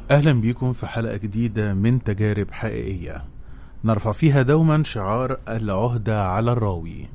أهلا بيكم في حلقة جديدة من تجارب حقيقية نرفع فيها دوما شعار العهدة على الراوي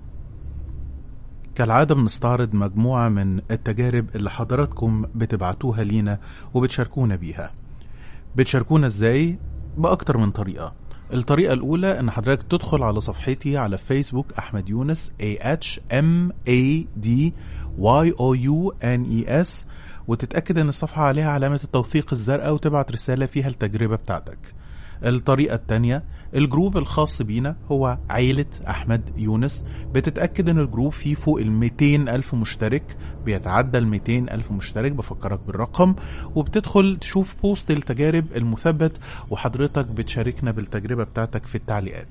كالعادة بنستعرض مجموعة من التجارب اللي حضراتكم بتبعتوها لينا وبتشاركونا بيها بتشاركونا ازاي؟ بأكتر من طريقة الطريقة الأولى إن حضرتك تدخل على صفحتي على فيسبوك أحمد يونس A H M A D Y O U N E S وتتأكد إن الصفحة عليها علامة التوثيق الزرقاء وتبعت رسالة فيها التجربة بتاعتك الطريقة التانية الجروب الخاص بينا هو عيلة أحمد يونس بتتأكد إن الجروب فيه فوق ال 200 ألف مشترك بيتعدى ال 200 ألف مشترك بفكرك بالرقم وبتدخل تشوف بوست التجارب المثبت وحضرتك بتشاركنا بالتجربة بتاعتك في التعليقات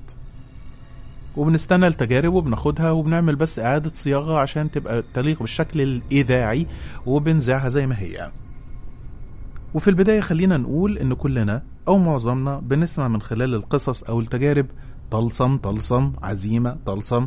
وبنستنى التجارب وبناخدها وبنعمل بس إعادة صياغة عشان تبقى تليق بالشكل الإذاعي وبنذاعها زي ما هي وفي البداية خلينا نقول إن كلنا أو معظمنا بنسمع من خلال القصص أو التجارب طلسم طلسم عزيمة طلسم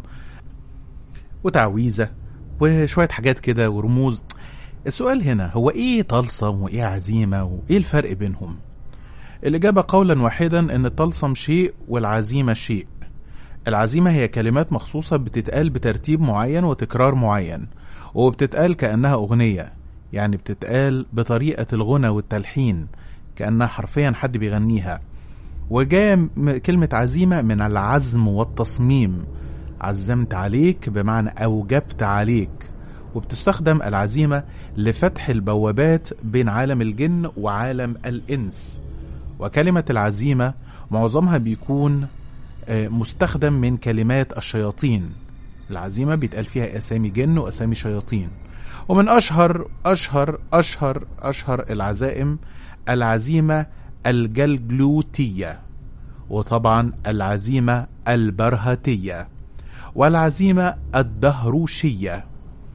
وتعويذة وشوية حاجات كده ورموز السؤال هنا هو إيه طلسم وإيه عزيمة وإيه الفرق بينهم الإجابة قولا واحدا إن الطلسم شيء والعزيمة شيء العزيمة هي كلمات مخصوصة بتتقال بترتيب معين وتكرار معين وبتتقال كأنها أغنية يعني بتتقال بطريقة الغنى والتلحين كأنها حرفيا حد بيغنيها وجاية م- كلمة عزيمة من العزم والتصميم عزمت عليك بمعنى أوجبت عليك وبتستخدم العزيمة لفتح البوابات بين عالم الجن وعالم الإنس وكلمة العزيمة معظمها بيكون آه، مستخدم من كلمات الشياطين العزيمة بيتقال فيها أسامي جن وأسامي شياطين ومن أشهر أشهر أشهر أشهر العزائم العزيمة الجلجلوتية وطبعا العزيمة البرهتية والعزيمة الدهروشية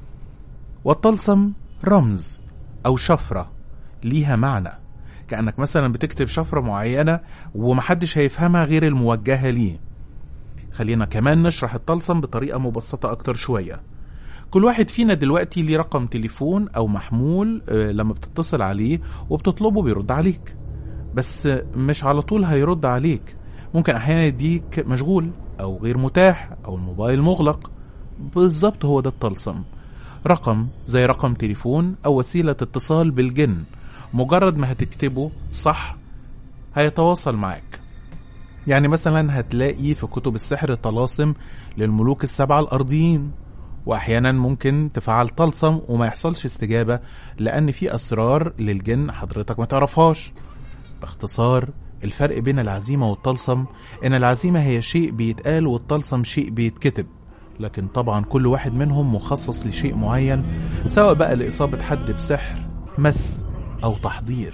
والطلسم رمز أو شفرة ليها معنى كأنك مثلا بتكتب شفرة معينة ومحدش هيفهمها غير الموجهة ليه خلينا كمان نشرح الطلسم بطريقة مبسطة أكتر شوية كل واحد فينا دلوقتي ليه رقم تليفون أو محمول آه، لما بتتصل عليه وبتطلبه بيرد عليك بس آه، مش على طول هيرد عليك ممكن أحيانا يديك مشغول أو غير متاح أو الموبايل مغلق بالظبط هو ده الطلسم رقم زي رقم تليفون أو وسيلة اتصال بالجن مجرد ما هتكتبه صح هيتواصل معاك يعني مثلا هتلاقي في كتب السحر طلاسم للملوك السبعة الأرضيين وأحيانا ممكن تفعل طلسم وما يحصلش استجابة لأن في أسرار للجن حضرتك ما تعرفهاش باختصار الفرق بين العزيمة والطلسم إن العزيمة هي شيء بيتقال والطلسم شيء بيتكتب لكن طبعا كل واحد منهم مخصص لشيء معين سواء بقى لإصابة حد بسحر مس أو تحضير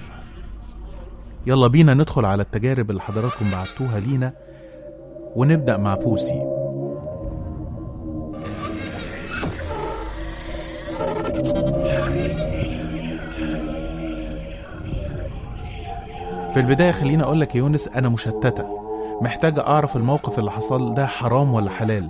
يلا بينا ندخل على التجارب اللي حضراتكم بعتوها لينا ونبدأ مع بوسي في البداية خليني أقول لك يا يونس أنا مشتتة محتاجة أعرف الموقف اللي حصل ده حرام ولا حلال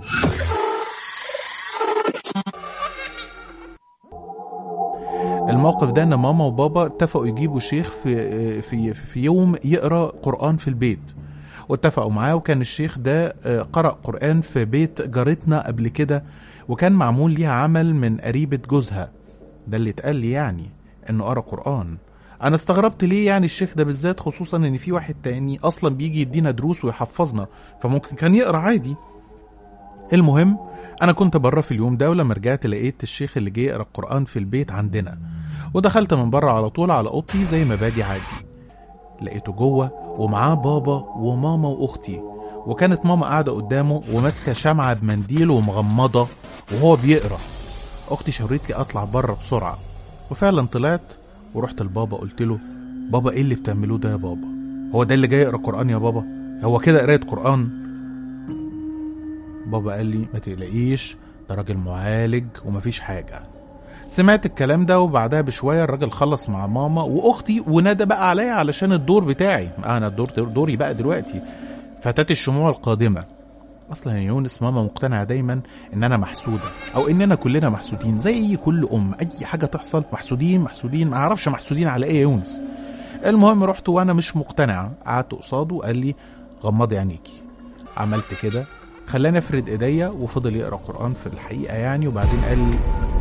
الموقف ده ان ماما وبابا اتفقوا يجيبوا شيخ في في في يوم يقرا قران في البيت واتفقوا معاه وكان الشيخ ده آه، قرأ قرآن في بيت جارتنا قبل كده وكان معمول ليها عمل من قريبة جوزها ده اللي اتقال لي يعني انه قرأ قرآن انا استغربت ليه يعني الشيخ ده بالذات خصوصا ان في واحد تاني اصلا بيجي يدينا دروس ويحفظنا فممكن كان يقرا عادي المهم انا كنت بره في اليوم ده ولما رجعت لقيت الشيخ اللي جه يقرا القران في البيت عندنا ودخلت من بره على طول على اوضتي زي ما باجي عادي لقيته جوه ومعاه بابا وماما واختي وكانت ماما قاعده قدامه وماسكه شمعه بمنديل ومغمضه وهو بيقرا اختي شاورت لي اطلع بره بسرعه وفعلا طلعت ورحت لبابا قلت له بابا ايه اللي بتعملوه ده يا بابا هو ده اللي جاي يقرا قران يا بابا هو كده قرايه قران بابا قال لي ما تقلقيش ده راجل معالج ومفيش حاجة سمعت الكلام ده وبعدها بشوية الراجل خلص مع ماما وأختي ونادى بقى عليا علشان الدور بتاعي أنا الدور دوري بقى دلوقتي فتاة الشموع القادمة أصلا يا يونس ماما مقتنعة دايما إن أنا محسودة أو إننا كلنا محسودين زي كل أم أي حاجة تحصل محسودين محسودين ما أعرفش محسودين على إيه يا يونس المهم رحت وانا مش مقتنع قعدت قصاده وقال لي غمضي عينيكي عملت كده خلاني افرد ايديا وفضل يقرا قران في الحقيقه يعني وبعدين قال لي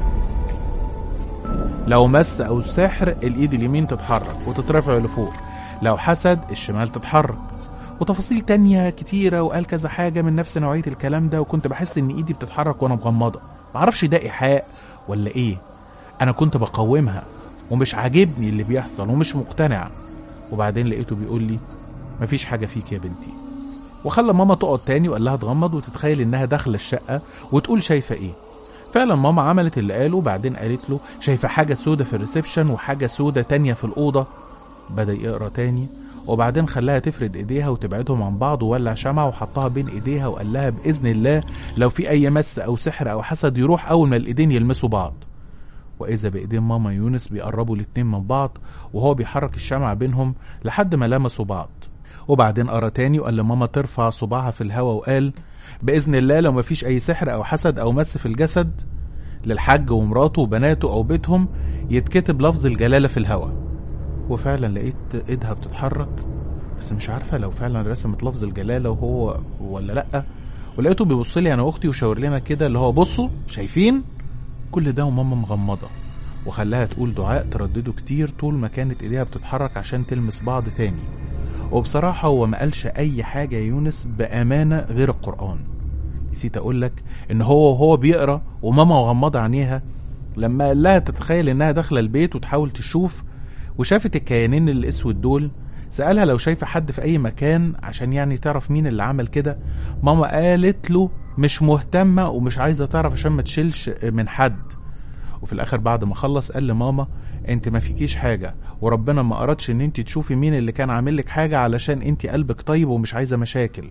لو مس او سحر الايد اليمين تتحرك وتترفع لفوق لو حسد الشمال تتحرك وتفاصيل تانية كتيرة وقال كذا حاجة من نفس نوعية الكلام ده وكنت بحس ان ايدي بتتحرك وانا مغمضة معرفش ده ايحاء ولا ايه انا كنت بقاومها ومش عاجبني اللي بيحصل ومش مقتنع وبعدين لقيته بيقول لي مفيش حاجة فيك يا بنتي وخلى ماما تقعد تاني وقال لها تغمض وتتخيل انها داخله الشقه وتقول شايفه ايه فعلا ماما عملت اللي قاله وبعدين قالت له شايفه حاجه سودة في الريسبشن وحاجه سودة تانية في الاوضه بدا يقرا تاني وبعدين خلاها تفرد ايديها وتبعدهم عن بعض وولع شمعة وحطها بين ايديها وقال لها باذن الله لو في اي مس او سحر او حسد يروح اول ما الايدين يلمسوا بعض واذا بايدين ماما يونس بيقربوا الاتنين من بعض وهو بيحرك الشمعة بينهم لحد ما لمسوا بعض وبعدين قرا تاني وقال لماما ترفع صباعها في الهواء وقال باذن الله لو مفيش اي سحر او حسد او مس في الجسد للحاج ومراته وبناته او بيتهم يتكتب لفظ الجلاله في الهواء وفعلا لقيت ايدها بتتحرك بس مش عارفه لو فعلا رسمت لفظ الجلاله وهو ولا لا ولقيته بيبص لي انا واختي وشاور لنا كده اللي هو بصوا شايفين كل ده وماما مغمضه وخلاها تقول دعاء تردده كتير طول ما كانت ايديها بتتحرك عشان تلمس بعض تاني وبصراحة هو ما قالش أي حاجة يا يونس بأمانة غير القرآن نسيت أقول لك إن هو وهو بيقرأ وماما مغمضة عينيها لما قال لها تتخيل إنها داخلة البيت وتحاول تشوف وشافت الكيانين الأسود دول سألها لو شايفة حد في أي مكان عشان يعني تعرف مين اللي عمل كده ماما قالت له مش مهتمة ومش عايزة تعرف عشان ما تشيلش من حد وفي الاخر بعد ما خلص قال لماما انت ما فيكيش حاجه وربنا ما ارادش ان انت تشوفي مين اللي كان عامل لك حاجه علشان انت قلبك طيب ومش عايزه مشاكل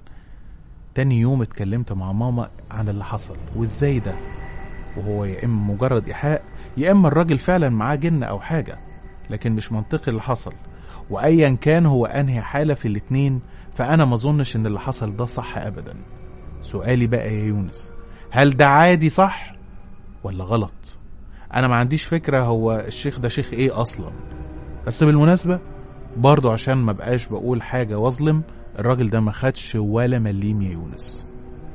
تاني يوم اتكلمت مع ماما عن اللي حصل وازاي ده وهو يا اما مجرد ايحاء يا اما الراجل فعلا معاه جن او حاجه لكن مش منطقي اللي حصل وايا كان هو انهي حاله في الاتنين فانا ما اظنش ان اللي حصل ده صح ابدا سؤالي بقى يا يونس هل ده عادي صح ولا غلط انا ما عنديش فكره هو الشيخ ده شيخ ايه اصلا بس بالمناسبه برضه عشان ما بقاش بقول حاجه واظلم الراجل ده ما خدش ولا مليم يا يونس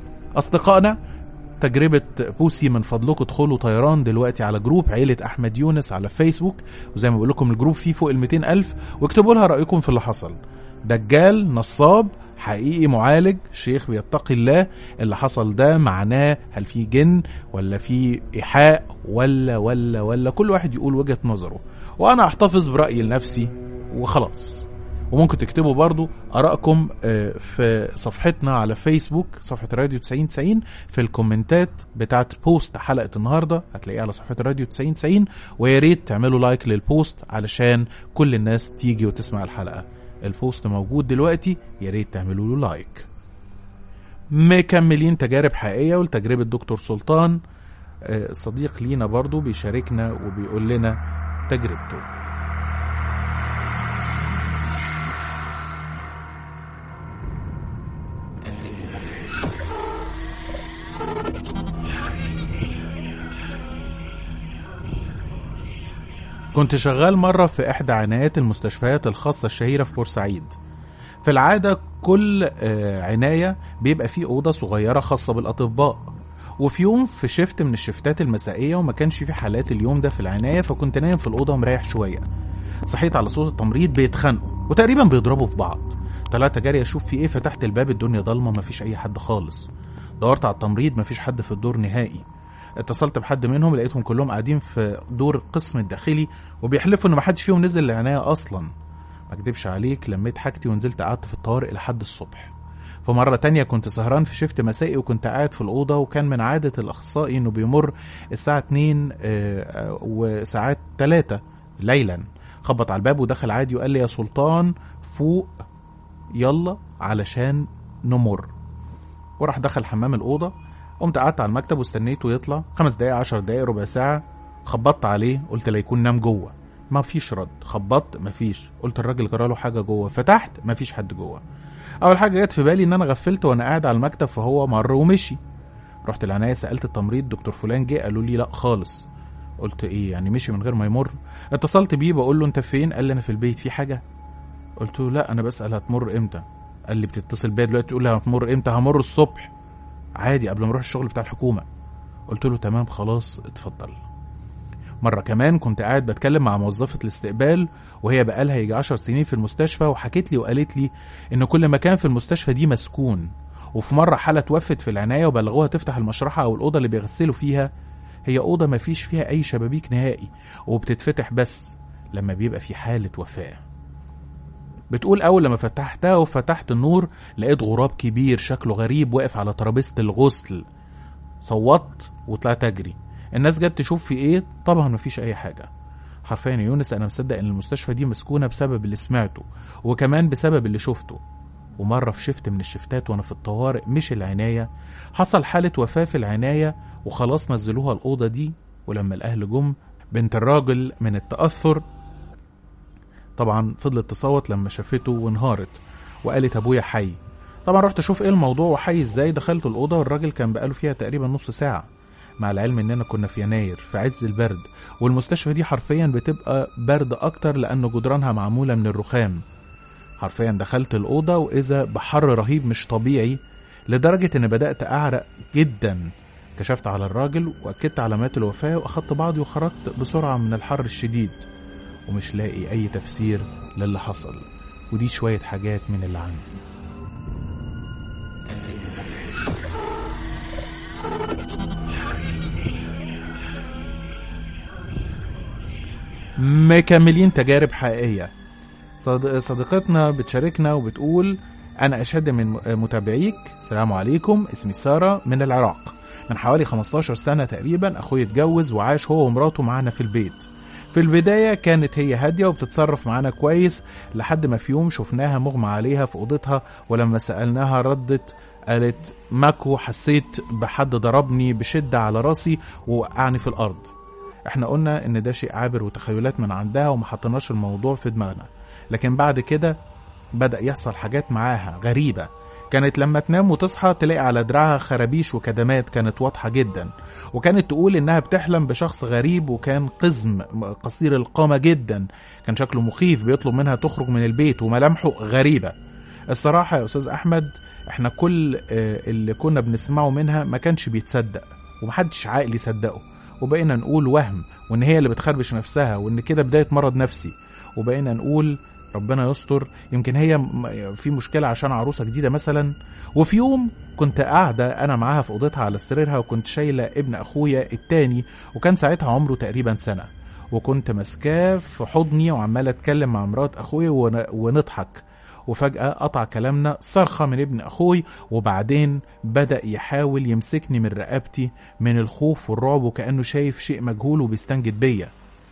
اصدقائنا تجربة بوسي من فضلكم ادخلوا طيران دلوقتي على جروب عيلة أحمد يونس على فيسبوك وزي ما بقول لكم الجروب فيه فوق ال 200 ألف واكتبوا لها رأيكم في اللي حصل دجال نصاب حقيقي معالج شيخ بيتقي الله اللي حصل ده معناه هل في جن ولا في إيحاء ولا ولا ولا كل واحد يقول وجهة نظره وأنا أحتفظ برأيي لنفسي وخلاص وممكن تكتبوا برضو آرائكم في صفحتنا على فيسبوك صفحة راديو 9090 في الكومنتات بتاعت بوست حلقة النهاردة هتلاقيها على صفحة راديو 9090 ويا ريت تعملوا لايك للبوست علشان كل الناس تيجي وتسمع الحلقة البوست موجود دلوقتي يا ريت تعملوا له لايك مكملين تجارب حقيقية ولتجربة دكتور سلطان صديق لينا برضو بيشاركنا وبيقول لنا تجربته كنت شغال مرة في إحدى عنايات المستشفيات الخاصة الشهيرة في بورسعيد في العادة كل عناية بيبقى فيه أوضة صغيرة خاصة بالأطباء وفي يوم في شفت من الشفتات المسائية وما كانش في حالات اليوم ده في العناية فكنت نايم في الأوضة ومريح شوية صحيت على صوت التمريض بيتخانقوا وتقريبا بيضربوا في بعض طلعت جري اشوف في ايه فتحت الباب الدنيا ضلمه مفيش اي حد خالص دورت على التمريض مفيش حد في الدور نهائي اتصلت بحد منهم لقيتهم كلهم قاعدين في دور القسم الداخلي وبيحلفوا ان محدش فيهم نزل العنايه اصلا ما اكدبش عليك لميت حاجتي ونزلت قعدت في الطوارئ لحد الصبح فمرة تانية كنت سهران في شفت مسائي وكنت قاعد في الأوضة وكان من عادة الأخصائي إنه بيمر الساعة 2 وساعات 3 ليلا خبط على الباب ودخل عادي وقال لي يا سلطان فوق يلا علشان نمر وراح دخل حمام الأوضة قمت قعدت على المكتب واستنيته يطلع خمس دقايق عشر دقايق ربع ساعة خبطت عليه قلت لا يكون نام جوه ما فيش رد خبطت ما فيش قلت الراجل جرى له حاجة جوه فتحت ما فيش حد جوه أول حاجة جت في بالي إن أنا غفلت وأنا قاعد على المكتب فهو مر ومشي رحت العناية سألت التمريض دكتور فلان جه قالوا لي لا خالص قلت ايه يعني مشي من غير ما يمر اتصلت بيه بقول له انت فين قال لي انا في البيت في حاجه قلت له لا انا بسال هتمر امتى قال لي بتتصل بيا دلوقتي تقول لي هتمر امتى همر الصبح عادي قبل ما اروح الشغل بتاع الحكومه قلت له تمام خلاص اتفضل مرة كمان كنت قاعد بتكلم مع موظفة الاستقبال وهي بقالها يجي عشر سنين في المستشفى وحكت لي وقالت لي إن كل مكان في المستشفى دي مسكون وفي مرة حالة توفت في العناية وبلغوها تفتح المشرحة أو الأوضة اللي بيغسلوا فيها هي أوضة ما فيش فيها أي شبابيك نهائي وبتتفتح بس لما بيبقى في حالة وفاة بتقول أول لما فتحتها وفتحت النور لقيت غراب كبير شكله غريب واقف على ترابيزة الغسل صوت وطلعت أجري الناس جت تشوف في إيه طبعا مفيش أي حاجة حرفيا يا يونس أنا مصدق إن المستشفى دي مسكونة بسبب اللي سمعته وكمان بسبب اللي شفته ومرة في شفت من الشفتات وأنا في الطوارئ مش العناية حصل حالة وفاة في العناية وخلاص نزلوها الأوضة دي ولما الأهل جم بنت الراجل من التأثر طبعا فضلت تصوت لما شافته وانهارت وقالت ابويا حي طبعا رحت اشوف ايه الموضوع وحي ازاي دخلت الاوضه والراجل كان بقاله فيها تقريبا نص ساعه مع العلم اننا كنا في يناير في عز البرد والمستشفى دي حرفيا بتبقى برد اكتر لان جدرانها معموله من الرخام حرفيا دخلت الاوضه واذا بحر رهيب مش طبيعي لدرجه ان بدات اعرق جدا كشفت على الراجل واكدت علامات الوفاه واخدت بعضي وخرجت بسرعه من الحر الشديد ومش لاقي أي تفسير للي حصل ودي شوية حاجات من اللي عندي مكملين تجارب حقيقية صد- صديقتنا بتشاركنا وبتقول أنا أشد من متابعيك السلام عليكم اسمي سارة من العراق من حوالي 15 سنة تقريبا أخوي اتجوز وعاش هو ومراته معانا في البيت في البداية كانت هي هادية وبتتصرف معانا كويس لحد ما في يوم شفناها مغمى عليها في أوضتها ولما سألناها ردت قالت ماكو حسيت بحد ضربني بشدة على راسي ووقعني في الأرض احنا قلنا ان ده شيء عابر وتخيلات من عندها وما حطيناش الموضوع في دماغنا لكن بعد كده بدأ يحصل حاجات معاها غريبة كانت لما تنام وتصحى تلاقي على دراعها خرابيش وكدمات كانت واضحة جدا وكانت تقول انها بتحلم بشخص غريب وكان قزم قصير القامة جدا كان شكله مخيف بيطلب منها تخرج من البيت وملامحه غريبة الصراحة يا أستاذ أحمد احنا كل آه، اللي كنا بنسمعه منها ما كانش بيتصدق ومحدش عاقل يصدقه وبقينا نقول وهم وان هي اللي بتخربش نفسها وان كده بداية مرض نفسي وبقينا نقول ربنا يستر يمكن هي م- في مشكلة عشان عروسة جديدة مثلا وفي يوم كنت قاعدة أنا معاها في أوضتها على سريرها وكنت شايلة ابن أخويا التاني وكان ساعتها عمره تقريبا سنة وكنت ماسكاه في حضني وعمال أتكلم مع مرات أخويا ون- ونضحك وفجأة قطع كلامنا صرخة من ابن أخوي وبعدين بدأ يحاول يمسكني من رقبتي من الخوف والرعب وكأنه شايف شيء مجهول وبيستنجد بيا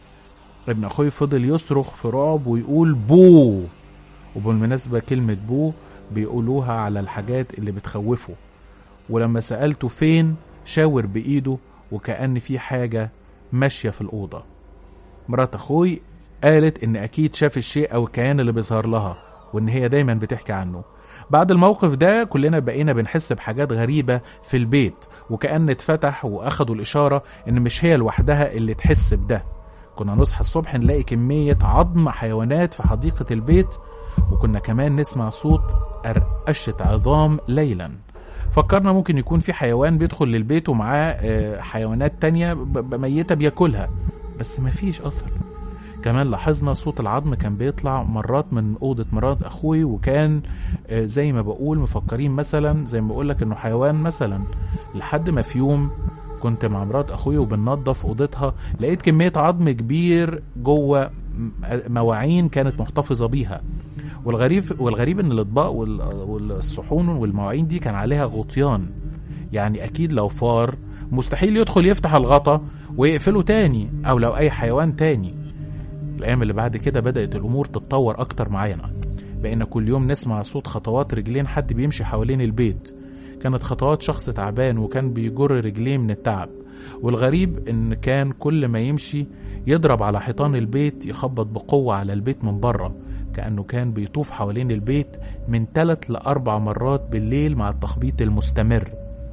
ابن أخوي فضل يصرخ في رعب ويقول بو وبالمناسبة كلمة بو بيقولوها على الحاجات اللي بتخوفه ولما سألته فين شاور بإيده وكأن في حاجة ماشية في الأوضة مرات أخوي قالت إن أكيد شاف الشيء أو الكيان اللي بيظهر لها وإن هي دايما بتحكي عنه بعد الموقف ده كلنا بقينا بنحس بحاجات غريبة في البيت وكأن اتفتح وأخدوا الإشارة إن مش هي لوحدها اللي تحس بده كنا نصحى الصبح نلاقي كمية عظم حيوانات في حديقة البيت وكنا كمان نسمع صوت قرقشة عظام ليلا فكرنا ممكن يكون في حيوان بيدخل للبيت ومعاه آه، حيوانات تانية ب- ب- ميتة بياكلها بس مفيش أثر كمان لاحظنا صوت العظم كان بيطلع مرات من أوضة مرات أخوي وكان آه، زي ما بقول مفكرين مثلا زي ما بقولك إنه حيوان مثلا لحد ما في يوم كنت مع مرات أخوي وبننظف أوضتها لقيت كمية عظم كبير جوه م- مواعين كانت محتفظة بيها والغريب والغريب ان الاطباق وال- والصحون والمواعين دي كان عليها غطيان يعني اكيد لو فار مستحيل يدخل يفتح الغطا ويقفله تاني او لو اي حيوان تاني الايام اللي بعد كده بدات الامور تتطور اكتر معانا بقينا كل يوم نسمع صوت خطوات رجلين حد بيمشي حوالين البيت كانت خطوات شخص تعبان وكان بيجر رجليه من التعب والغريب ان كان كل ما يمشي يضرب على حيطان البيت يخبط بقوة على البيت من بره كأنه كان بيطوف حوالين البيت من ثلاث لأربع مرات بالليل مع التخبيط المستمر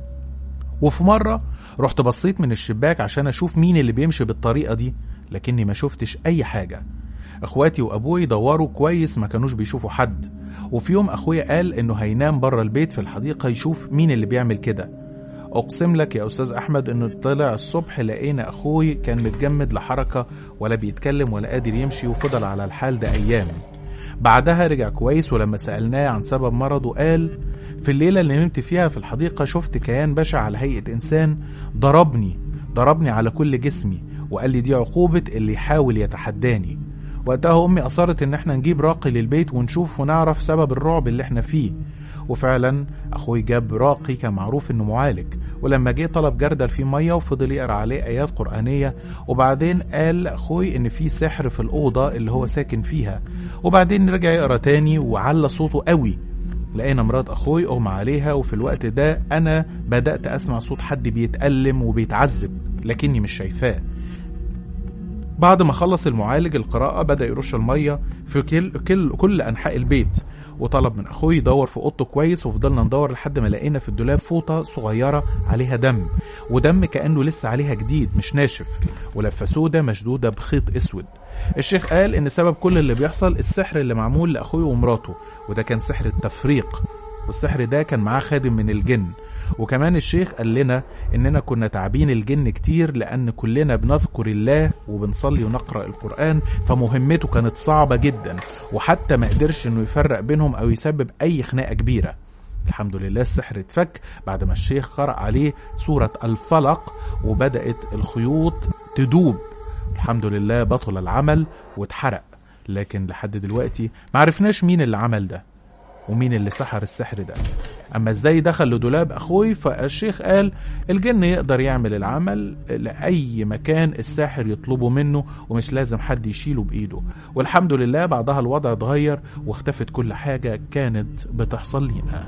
وفي مرة رحت بصيت من الشباك عشان أشوف مين اللي بيمشي بالطريقة دي لكني ما شفتش أي حاجة اخواتي وابوي دوروا كويس ما كانوش بيشوفوا حد وفي يوم اخويا قال انه هينام بره البيت في الحديقه يشوف مين اللي بيعمل كده اقسم لك يا استاذ احمد انه طلع الصبح لقينا اخوي كان متجمد لحركه ولا بيتكلم ولا قادر يمشي وفضل على الحال ده ايام بعدها رجع كويس ولما سالناه عن سبب مرضه قال في الليله اللي نمت فيها في الحديقه شفت كيان بشع على هيئه انسان ضربني ضربني على كل جسمي وقال لي دي عقوبه اللي يحاول يتحداني وقتها امي اصرت ان احنا نجيب راقي للبيت ونشوف ونعرف سبب الرعب اللي احنا فيه وفعلا اخوي جاب راقي كان معروف انه معالج ولما جه طلب جردل فيه ميه وفضل يقرا عليه ايات قرانيه وبعدين قال لاخوي ان في سحر في الاوضه اللي هو ساكن فيها وبعدين رجع يقرا تاني وعلى صوته قوي لقينا مرات اخوي اغمى عليها وفي الوقت ده انا بدات اسمع صوت حد بيتالم وبيتعذب لكني مش شايفاه بعد ما خلص المعالج القراءة بدأ يرش المية في كل, كل, كل أنحاء البيت وطلب من أخوي يدور في أوضته كويس وفضلنا ندور لحد ما لقينا في الدولاب فوطة صغيرة عليها دم ودم كأنه لسه عليها جديد مش ناشف ولفة سودة مشدودة بخيط أسود الشيخ قال إن سبب كل اللي بيحصل السحر اللي معمول لأخوي ومراته وده كان سحر التفريق والسحر ده كان معاه خادم من الجن وكمان الشيخ قال لنا اننا كنا تعبين الجن كتير لان كلنا بنذكر الله وبنصلي ونقرا القران فمهمته كانت صعبه جدا وحتى ما قدرش انه يفرق بينهم او يسبب اي خناقه كبيره الحمد لله السحر اتفك بعد ما الشيخ قرأ عليه سورة الفلق وبدأت الخيوط تدوب الحمد لله بطل العمل واتحرق لكن لحد دلوقتي معرفناش مين اللي عمل ده ومين اللي سحر السحر ده اما ازاي دخل لدولاب اخوي فالشيخ قال الجن يقدر يعمل العمل لاي مكان الساحر يطلبه منه ومش لازم حد يشيله بايده والحمد لله بعدها الوضع اتغير واختفت كل حاجه كانت بتحصل لينا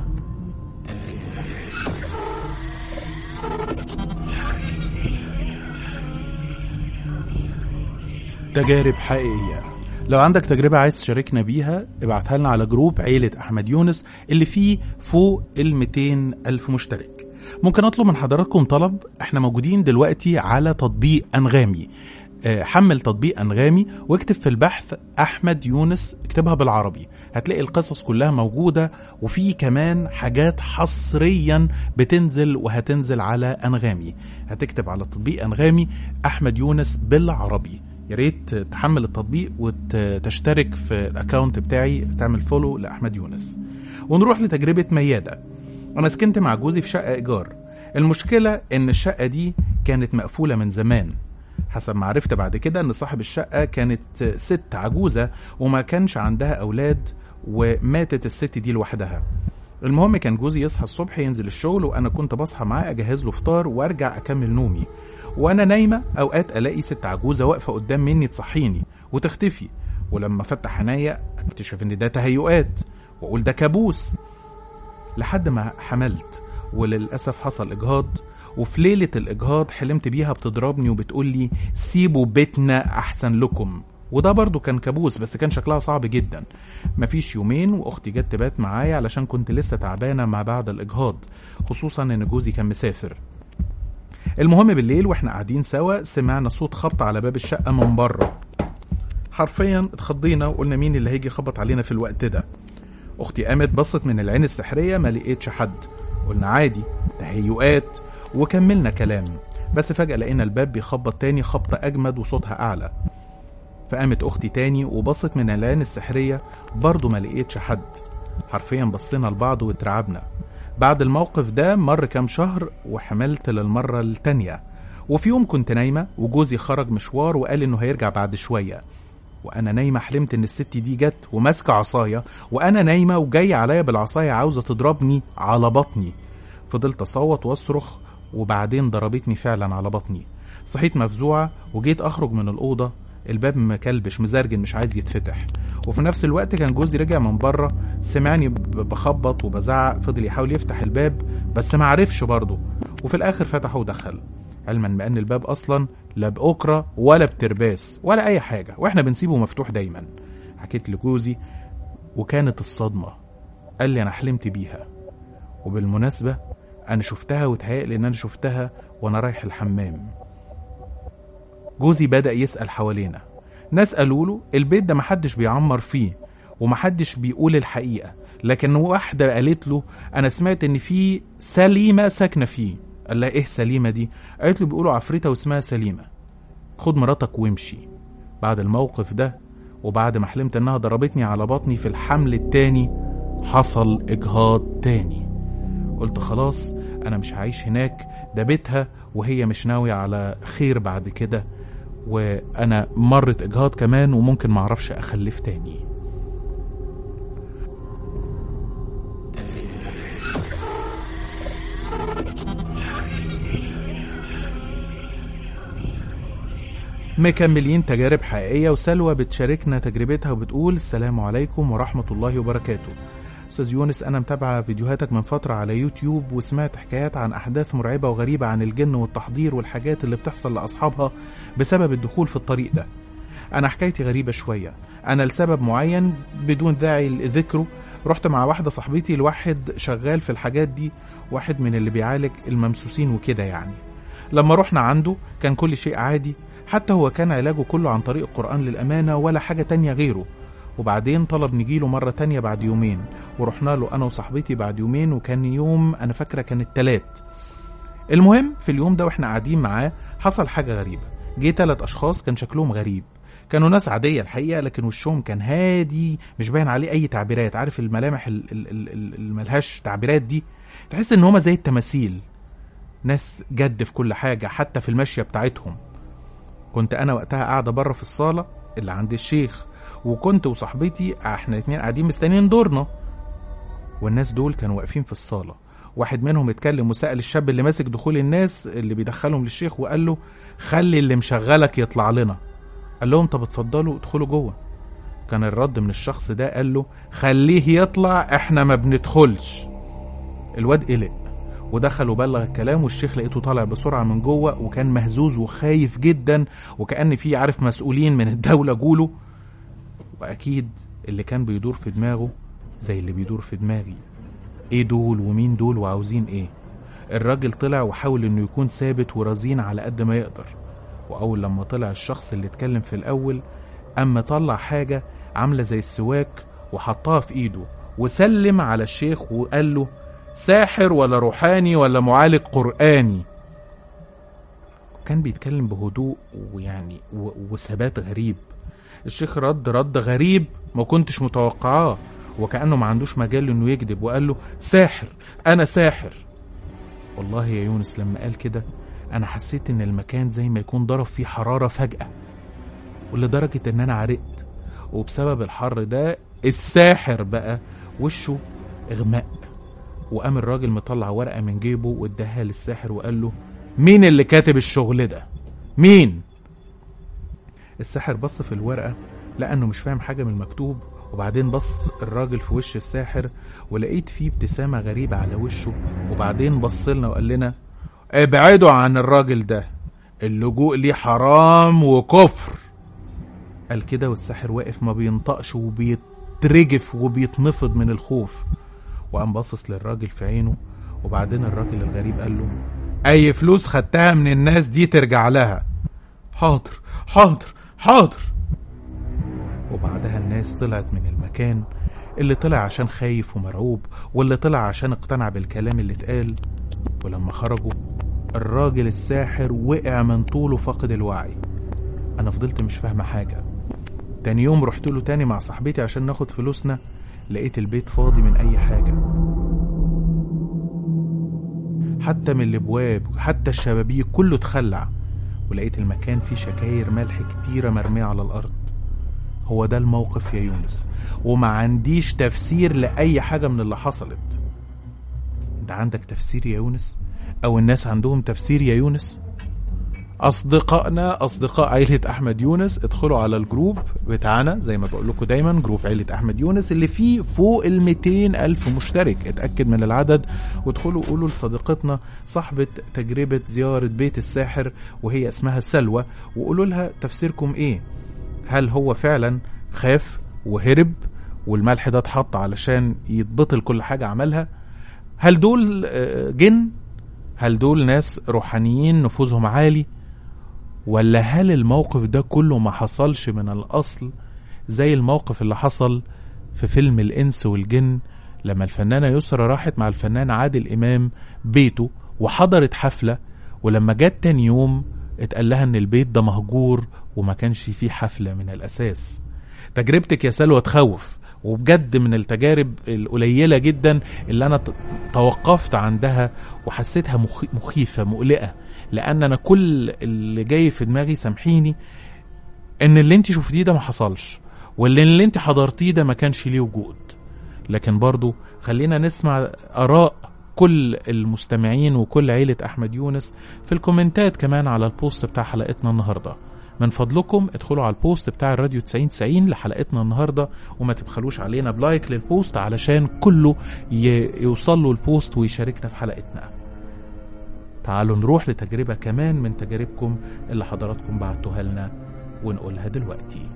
تجارب حقيقيه لو عندك تجربة عايز تشاركنا بيها ابعتها لنا على جروب عيلة أحمد يونس اللي فيه فوق ال 200 ألف مشترك ممكن أطلب من حضراتكم طلب احنا موجودين دلوقتي على تطبيق أنغامي آه، حمل تطبيق أنغامي واكتب في البحث أحمد يونس اكتبها بالعربي هتلاقي القصص كلها موجودة وفي كمان حاجات حصريا بتنزل وهتنزل على أنغامي هتكتب على تطبيق أنغامي أحمد يونس بالعربي يا ريت تحمل التطبيق وتشترك في الاكونت بتاعي تعمل فولو لاحمد يونس ونروح لتجربه مياده انا سكنت مع جوزي في شقه ايجار المشكله ان الشقه دي كانت مقفوله من زمان حسب ما عرفت بعد كده ان صاحب الشقه كانت ست عجوزه وما كانش عندها اولاد وماتت الست دي لوحدها المهم كان جوزي يصحى الصبح ينزل الشغل وانا كنت بصحى معاه اجهز له فطار وارجع اكمل نومي وانا نايمه اوقات الاقي ست عجوزه واقفه قدام مني تصحيني وتختفي ولما افتح عينيا اكتشف ان ده تهيؤات واقول ده كابوس لحد ما حملت وللاسف حصل اجهاض وفي ليله الاجهاض حلمت بيها بتضربني وبتقول لي سيبوا بيتنا احسن لكم وده برضه كان كابوس بس كان شكلها صعب جدا مفيش يومين واختي جت تبات معايا علشان كنت لسه تعبانه ما بعد الاجهاض خصوصا ان جوزي كان مسافر المهم بالليل واحنا قاعدين سوا سمعنا صوت خبط على باب الشقه من بره حرفيا اتخضينا وقلنا مين اللي هيجي يخبط علينا في الوقت ده اختي قامت بصت من العين السحريه ما لقيتش حد قلنا عادي تهيؤات وكملنا كلام بس فجاه لقينا الباب بيخبط تاني خبطه اجمد وصوتها اعلى فقامت اختي تاني وبصت من العين السحريه برضه ما لقيتش حد حرفيا بصينا لبعض واترعبنا بعد الموقف ده مر كام شهر وحملت للمرة التانية وفي يوم كنت نايمة وجوزي خرج مشوار وقال انه هيرجع بعد شوية وانا نايمة حلمت ان الست دي جت وماسكة عصاية وانا نايمة وجاي عليا بالعصاية عاوزة تضربني على بطني فضلت اصوت واصرخ وبعدين ضربتني فعلا على بطني صحيت مفزوعة وجيت اخرج من الأوضة الباب مكلبش مزرجن مش عايز يتفتح وفي نفس الوقت كان جوزي رجع من بره سمعني ب- بخبط وبزعق فضل يحاول يفتح الباب بس ما عرفش برضه وفي الاخر فتحه ودخل علما بان الباب اصلا لا باكره ولا بترباس ولا اي حاجه واحنا بنسيبه مفتوح دايما حكيت لجوزي وكانت الصدمه قال لي انا حلمت بيها وبالمناسبه انا شفتها وتهيألي ان انا شفتها وانا رايح الحمام جوزي بدأ يسأل حوالينا ناس قالوا له البيت ده محدش بيعمر فيه ومحدش بيقول الحقيقة لكن واحدة قالت له أنا سمعت إن في سليمة ساكنة فيه قال لها إيه سليمة دي قالت له بيقولوا عفريتة واسمها سليمة خد مراتك وامشي بعد الموقف ده وبعد ما حلمت إنها ضربتني على بطني في الحمل التاني حصل إجهاض تاني قلت خلاص أنا مش هعيش هناك ده بيتها وهي مش ناوية على خير بعد كده وأنا مرت إجهاض كمان وممكن معرفش أخلف تاني مكملين تجارب حقيقية وسلوى بتشاركنا تجربتها وبتقول السلام عليكم ورحمة الله وبركاته أستاذ يونس أنا متابعة فيديوهاتك من فترة على يوتيوب وسمعت حكايات عن أحداث مرعبة وغريبة عن الجن والتحضير والحاجات اللي بتحصل لأصحابها بسبب الدخول في الطريق ده أنا حكايتي غريبة شوية أنا لسبب معين بدون داعي لذكره رحت مع واحدة صاحبتي لواحد شغال في الحاجات دي واحد من اللي بيعالج الممسوسين وكده يعني لما رحنا عنده كان كل شيء عادي حتى هو كان علاجه كله عن طريق القرآن للأمانة ولا حاجة تانية غيره وبعدين طلب نجيله مرة تانية بعد يومين ورحنا له أنا وصاحبتي بعد يومين وكان يوم أنا فاكرة كان التلات المهم في اليوم ده واحنا قاعدين معاه حصل حاجة غريبة جه تلات أشخاص كان شكلهم غريب كانوا ناس عادية الحقيقة لكن وشهم كان هادي مش باين عليه أي تعبيرات عارف الملامح ال- ال- ال- ال- اللي ملهاش تعبيرات دي تحس إن هما زي التماثيل ناس جد في كل حاجة حتى في المشية بتاعتهم كنت انا وقتها قاعده بره في الصاله اللي عند الشيخ وكنت وصاحبتي احنا الاتنين قاعدين مستنيين دورنا والناس دول كانوا واقفين في الصاله واحد منهم اتكلم وسأل الشاب اللي ماسك دخول الناس اللي بيدخلهم للشيخ وقال له خلي اللي مشغلك يطلع لنا قال لهم طب اتفضلوا ادخلوا جوه كان الرد من الشخص ده قال له خليه يطلع احنا ما بندخلش الواد قلق ودخل وبلغ الكلام والشيخ لقيته طالع بسرعه من جوه وكان مهزوز وخايف جدا وكأن في عارف مسؤولين من الدوله جوله واكيد اللي كان بيدور في دماغه زي اللي بيدور في دماغي ايه دول ومين دول وعاوزين ايه الراجل طلع وحاول انه يكون ثابت ورزين على قد ما يقدر واول لما طلع الشخص اللي اتكلم في الاول اما طلع حاجه عامله زي السواك وحطها في ايده وسلم على الشيخ وقال له ساحر ولا روحاني ولا معالج قرآني كان بيتكلم بهدوء ويعني و- وثبات غريب الشيخ رد رد غريب ما كنتش متوقعاه وكأنه ما عندوش مجال انه يكذب وقال له ساحر انا ساحر والله يا يونس لما قال كده انا حسيت ان المكان زي ما يكون ضرب فيه حرارة فجأة ولدرجة ان انا عرقت وبسبب الحر ده الساحر بقى وشه اغماء وقام الراجل مطلع ورقة من جيبه واداها للساحر وقال له مين اللي كاتب الشغل ده مين الساحر بص في الورقة لقى انه مش فاهم حاجة من المكتوب وبعدين بص الراجل في وش الساحر ولقيت فيه ابتسامة غريبة على وشه وبعدين بص لنا وقال لنا ابعدوا عن الراجل ده اللجوء ليه حرام وكفر قال كده والساحر واقف ما بينطقش وبيترجف وبيتنفض من الخوف وقام باصص للراجل في عينه وبعدين الراجل الغريب قال له اي فلوس خدتها من الناس دي ترجع لها حاضر حاضر حاضر وبعدها الناس طلعت من المكان اللي طلع عشان خايف ومرعوب واللي طلع عشان اقتنع بالكلام اللي اتقال ولما خرجوا الراجل الساحر وقع من طوله فاقد الوعي انا فضلت مش فاهمه حاجه تاني يوم رحت له تاني مع صاحبتي عشان ناخد فلوسنا لقيت البيت فاضي من اي حاجه حتى من الابواب حتى الشبابيك كله اتخلع ولقيت المكان فيه شكاير ملح كتيره مرميه على الارض هو ده الموقف يا يونس وما عنديش تفسير لاي حاجه من اللي حصلت انت عندك تفسير يا يونس او الناس عندهم تفسير يا يونس اصدقائنا اصدقاء عيله احمد يونس ادخلوا على الجروب بتاعنا زي ما بقول لكم دايما جروب عيله احمد يونس اللي فيه فوق ال 200 الف مشترك اتاكد من العدد وادخلوا قولوا لصديقتنا صاحبه تجربه زياره بيت الساحر وهي اسمها سلوى وقولوا لها تفسيركم ايه هل هو فعلا خاف وهرب والملح ده اتحط علشان يتبطل كل حاجه عملها هل دول آه، جن هل دول ناس روحانيين نفوذهم عالي ولا هل الموقف ده كله ما حصلش من الأصل زي الموقف اللي حصل في فيلم الإنس والجن لما الفنانة يسرى راحت مع الفنان عادل إمام بيته وحضرت حفلة ولما جت تاني يوم اتقال لها ان البيت ده مهجور وما كانش فيه حفلة من الأساس تجربتك يا سلوى تخوف وبجد من التجارب القليلة جدا اللي أنا ت- توقفت عندها وحسيتها مخ- مخيفة مقلقة لأن أنا كل اللي جاي في دماغي سامحيني إن اللي أنت شفتيه ده ما حصلش واللي اللي أنت حضرتيه ده ما كانش ليه وجود لكن برضو خلينا نسمع آراء كل المستمعين وكل عيلة أحمد يونس في الكومنتات كمان على البوست بتاع حلقتنا النهاردة من فضلكم ادخلوا على البوست بتاع الراديو 9090 لحلقتنا النهاردة وما تبخلوش علينا بلايك للبوست علشان كله ي- يوصل له البوست ويشاركنا في حلقتنا تعالوا نروح لتجربة كمان من تجاربكم اللي حضراتكم بعتوها لنا ونقولها دلوقتي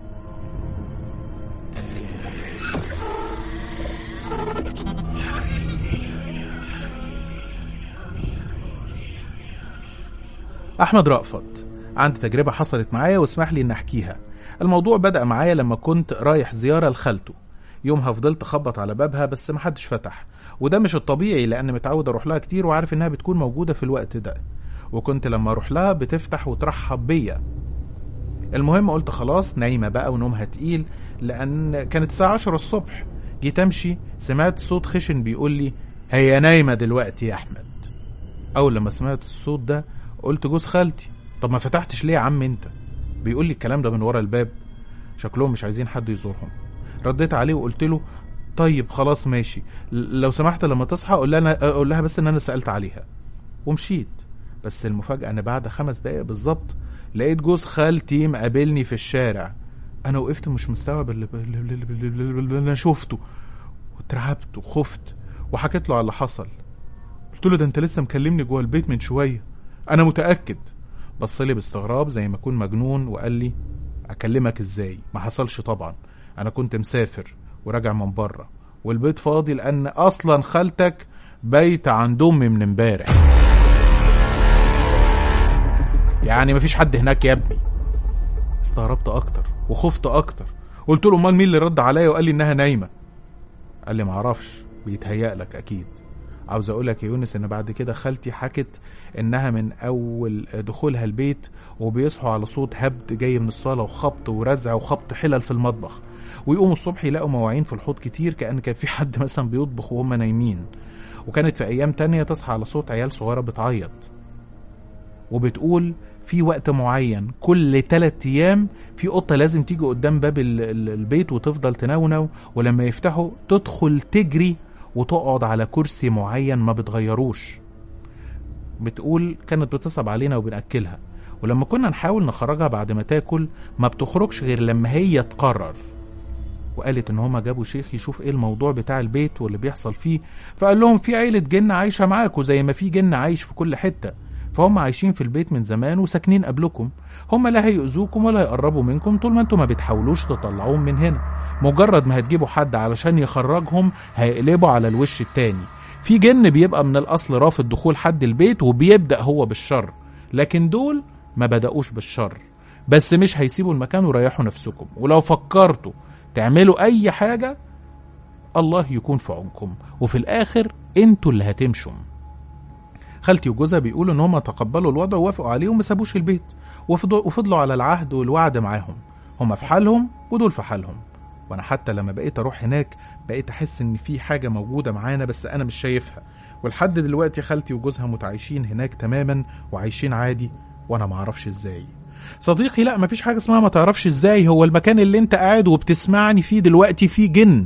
احمد رأفت عندي تجربة حصلت معايا واسمح لي ان احكيها الموضوع بدأ معايا لما كنت رايح زيارة لخالته يومها فضلت اخبط على بابها بس محدش فتح وده مش الطبيعي لان متعود اروح لها كتير وعارف انها بتكون موجودة في الوقت ده وكنت لما اروح لها بتفتح وترحب بيا المهم قلت خلاص نايمة بقى ونومها تقيل لأن كانت الساعة 10 الصبح جيت أمشي سمعت صوت خشن بيقول لي هي نايمة دلوقتي يا أحمد أول لما سمعت الصوت ده قلت جوز خالتي طب ما فتحتش ليه يا عم أنت بيقول لي الكلام ده من ورا الباب شكلهم مش عايزين حد يزورهم رديت عليه وقلت له طيب خلاص ماشي ل- لو سمحت لما تصحى قول لها قول لها بس ان انا سالت عليها ومشيت بس المفاجاه ان بعد خمس دقايق بالظبط لقيت جوز خالتي مقابلني في الشارع انا وقفت مش مستوعب اللي, اللي, اللي, اللي, اللي انا شفته واترعبت وخفت وحكيت له على اللي حصل قلت له ده انت لسه مكلمني جوه البيت من شويه انا متاكد بص لي باستغراب زي ما اكون مجنون وقال لي اكلمك ازاي ما حصلش طبعا انا كنت مسافر وراجع من بره والبيت فاضي لان اصلا خالتك بايته عند امي من امبارح يعني مفيش حد هناك يا ابني استغربت اكتر وخفت اكتر قلت له امال مين اللي رد عليا وقال لي انها نايمه قال لي معرفش بيتهيأ لك اكيد عاوز اقول لك يا يونس ان بعد كده خالتي حكت انها من اول دخولها البيت وبيصحوا على صوت هبد جاي من الصاله وخبط ورزع وخبط حلل في المطبخ ويقوموا الصبح يلاقوا مواعين في الحوض كتير كأن كان في حد مثلا بيطبخ وهم نايمين وكانت في ايام تانية تصحى على صوت عيال صغيره بتعيط وبتقول في وقت معين كل تلات ايام في قطه لازم تيجي قدام باب ال- ال- البيت وتفضل تنونو ولما يفتحوا تدخل تجري وتقعد على كرسي معين ما بتغيروش بتقول كانت بتصعب علينا وبنأكلها ولما كنا نحاول نخرجها بعد ما تاكل ما بتخرجش غير لما هي تقرر وقالت ان هما جابوا شيخ يشوف ايه الموضوع بتاع البيت واللي بيحصل فيه فقال لهم في عيلة جن عايشة معاكم زي ما في جن عايش في كل حتة فهم عايشين في البيت من زمان وساكنين قبلكم هم لا هيؤذوكم ولا يقربوا منكم طول ما انتم ما بتحاولوش تطلعوهم من هنا مجرد ما هتجيبوا حد علشان يخرجهم هيقلبوا على الوش التاني في جن بيبقى من الاصل رافض دخول حد البيت وبيبدأ هو بالشر لكن دول ما بدأوش بالشر بس مش هيسيبوا المكان ويريحوا نفسكم ولو فكرتوا تعملوا اي حاجة الله يكون في عونكم وفي الاخر انتوا اللي هتمشوا خالتي وجوزها بيقولوا ان هم تقبلوا الوضع ووافقوا عليه وما سابوش البيت وفضلوا, وفضلوا على العهد والوعد معاهم هم في حالهم ودول في حالهم وانا حتى لما بقيت اروح هناك بقيت احس ان في حاجه موجوده معانا بس انا مش شايفها ولحد دلوقتي خالتي وجوزها متعايشين هناك تماما وعايشين عادي وانا معرفش ازاي صديقي لا مفيش حاجه اسمها ما تعرفش ازاي هو المكان اللي انت قاعد وبتسمعني فيه دلوقتي فيه جن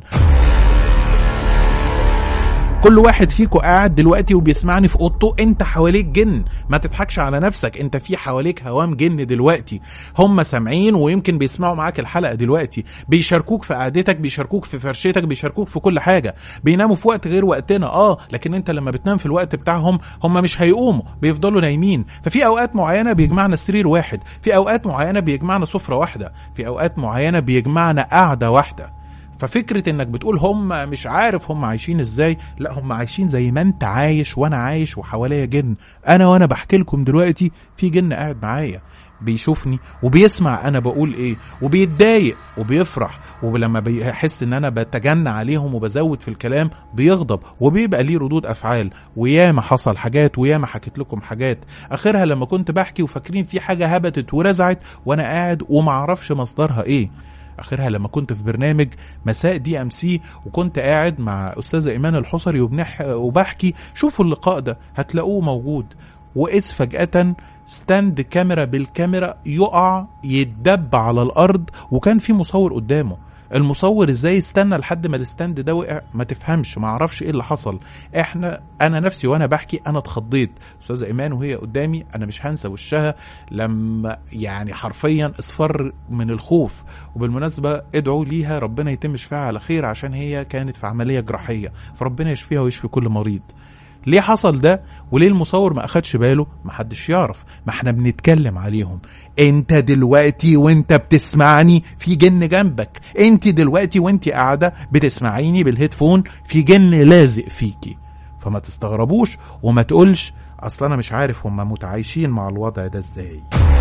كل واحد فيكم قاعد دلوقتي وبيسمعني في اوضته انت حواليك جن ما تضحكش على نفسك انت في حواليك هوام جن دلوقتي هم سامعين ويمكن بيسمعوا معاك الحلقه دلوقتي بيشاركوك في قعدتك بيشاركوك في فرشتك بيشاركوك في كل حاجه بيناموا في وقت غير وقتنا اه لكن انت لما بتنام في الوقت بتاعهم هم مش هيقوموا بيفضلوا نايمين ففي اوقات معينه بيجمعنا سرير واحد في اوقات معينه بيجمعنا سفره واحده في اوقات معينه بيجمعنا قعده واحده ففكرة انك بتقول هم مش عارف هم عايشين ازاي لا هم عايشين زي ما انت عايش وانا عايش وحواليا جن انا وانا بحكي لكم دلوقتي في جن قاعد معايا بيشوفني وبيسمع انا بقول ايه وبيتضايق وبيفرح ولما بيحس ان انا بتجنى عليهم وبزود في الكلام بيغضب وبيبقى ليه ردود افعال وياما حصل حاجات وياما حكيت لكم حاجات اخرها لما كنت بحكي وفاكرين في حاجه هبتت ورزعت وانا قاعد ومعرفش مصدرها ايه اخرها لما كنت في برنامج مساء دي ام سي وكنت قاعد مع استاذه ايمان الحصري وبنح وبحكي شوفوا اللقاء ده هتلاقوه موجود واذ فجاه ستاند كاميرا بالكاميرا يقع يتدب على الارض وكان في مصور قدامه المصور ازاي استنى لحد ما الستاند ده وقع ما تفهمش ما اعرفش ايه اللي حصل احنا انا نفسي وانا بحكي انا اتخضيت استاذه ايمان وهي قدامي انا مش هنسى وشها لما يعني حرفيا اصفر من الخوف وبالمناسبه ادعوا ليها ربنا يتم شفاها على خير عشان هي كانت في عمليه جراحيه فربنا يشفيها ويشفي كل مريض ليه حصل ده وليه المصور ما اخدش باله محدش يعرف ما احنا بنتكلم عليهم انت دلوقتي وانت بتسمعني في جن جنبك انت دلوقتي وانت قاعده بتسمعيني بالهيدفون في جن لازق فيكي فما تستغربوش وما تقولش اصل انا مش عارف هم متعايشين مع الوضع ده ازاي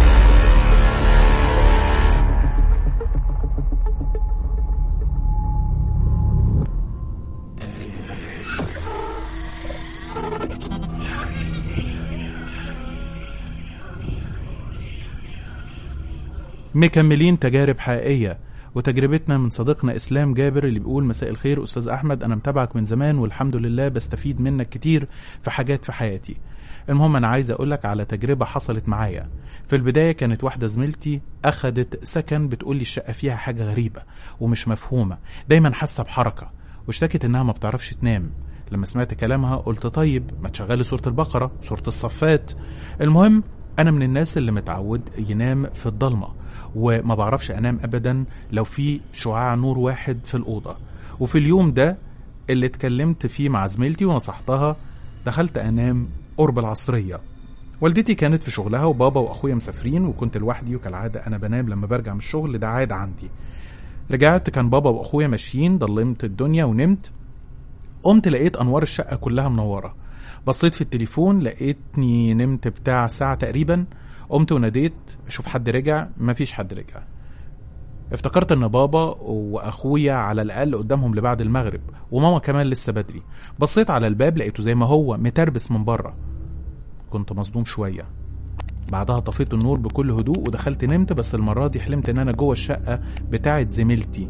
مكملين تجارب حقيقية وتجربتنا من صديقنا اسلام جابر اللي بيقول مساء الخير استاذ احمد انا متابعك من زمان والحمد لله بستفيد منك كتير في حاجات في حياتي المهم انا عايز اقولك على تجربه حصلت معايا في البدايه كانت واحده زميلتي اخدت سكن بتقول لي الشقه فيها حاجه غريبه ومش مفهومه دايما حاسه بحركه واشتكت انها ما بتعرفش تنام لما سمعت كلامها قلت طيب ما تشغلي سوره البقره سوره الصفات المهم انا من الناس اللي متعود ينام في الضلمه وما بعرفش انام ابدا لو في شعاع نور واحد في الاوضه وفي اليوم ده اللي اتكلمت فيه مع زميلتي ونصحتها دخلت انام قرب العصريه والدتي كانت في شغلها وبابا واخويا مسافرين وكنت لوحدي وكالعاده انا بنام لما برجع من الشغل ده عاد عندي رجعت كان بابا واخويا ماشيين ضلمت الدنيا ونمت قمت لقيت انوار الشقه كلها منوره بصيت في التليفون لقيتني نمت بتاع ساعه تقريبا قمت وناديت اشوف حد رجع مفيش حد رجع افتكرت ان بابا واخويا على الاقل قدامهم لبعد المغرب وماما كمان لسه بدري بصيت على الباب لقيته زي ما هو متربس من بره كنت مصدوم شويه بعدها طفيت النور بكل هدوء ودخلت نمت بس المره دي حلمت ان انا جوه الشقه بتاعه زميلتي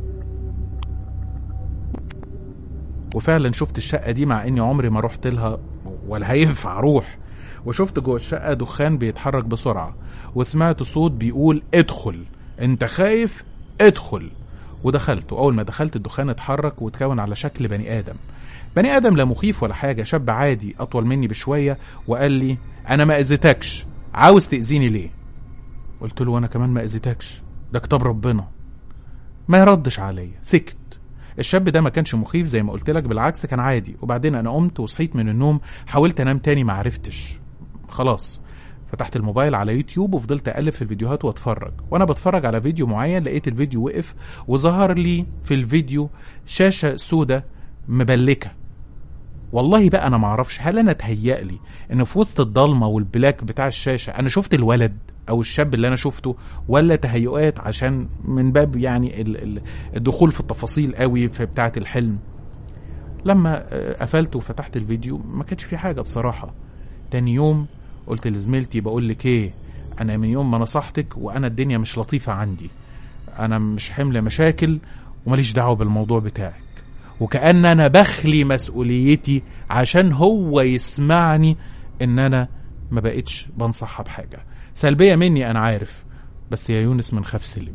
وفعلا شفت الشقه دي مع اني عمري ما رحت لها ولا هينفع اروح وشفت جوه الشقه دخان بيتحرك بسرعه وسمعت صوت بيقول ادخل انت خايف ادخل ودخلت واول ما دخلت الدخان اتحرك واتكون على شكل بني ادم بني ادم لا مخيف ولا حاجه شاب عادي اطول مني بشويه وقال لي انا ما اذيتكش عاوز تاذيني ليه قلت له انا كمان ما اذيتكش ده كتاب ربنا ما يردش عليا سكت الشاب ده ما كانش مخيف زي ما قلت لك بالعكس كان عادي وبعدين انا قمت وصحيت من النوم حاولت انام تاني ما عرفتش خلاص فتحت الموبايل على يوتيوب وفضلت اقلب في الفيديوهات واتفرج وانا بتفرج على فيديو معين لقيت الفيديو وقف وظهر لي في الفيديو شاشه سودة مبلكه والله بقى انا معرفش هل انا اتهيأ لي ان في وسط الضلمه والبلاك بتاع الشاشه انا شفت الولد او الشاب اللي انا شفته ولا تهيؤات عشان من باب يعني ال- ال- الدخول في التفاصيل قوي في بتاعه الحلم لما آه، قفلت وفتحت الفيديو ما كانش في حاجه بصراحه تاني يوم قلت لزميلتي بقول لك ايه انا من يوم ما نصحتك وانا الدنيا مش لطيفه عندي انا مش حمل مشاكل وماليش دعوه بالموضوع بتاعك وكأن انا بخلي مسؤوليتي عشان هو يسمعني ان انا ما بقتش بنصحها بحاجه سلبيه مني انا عارف بس يا يونس من خاف سلم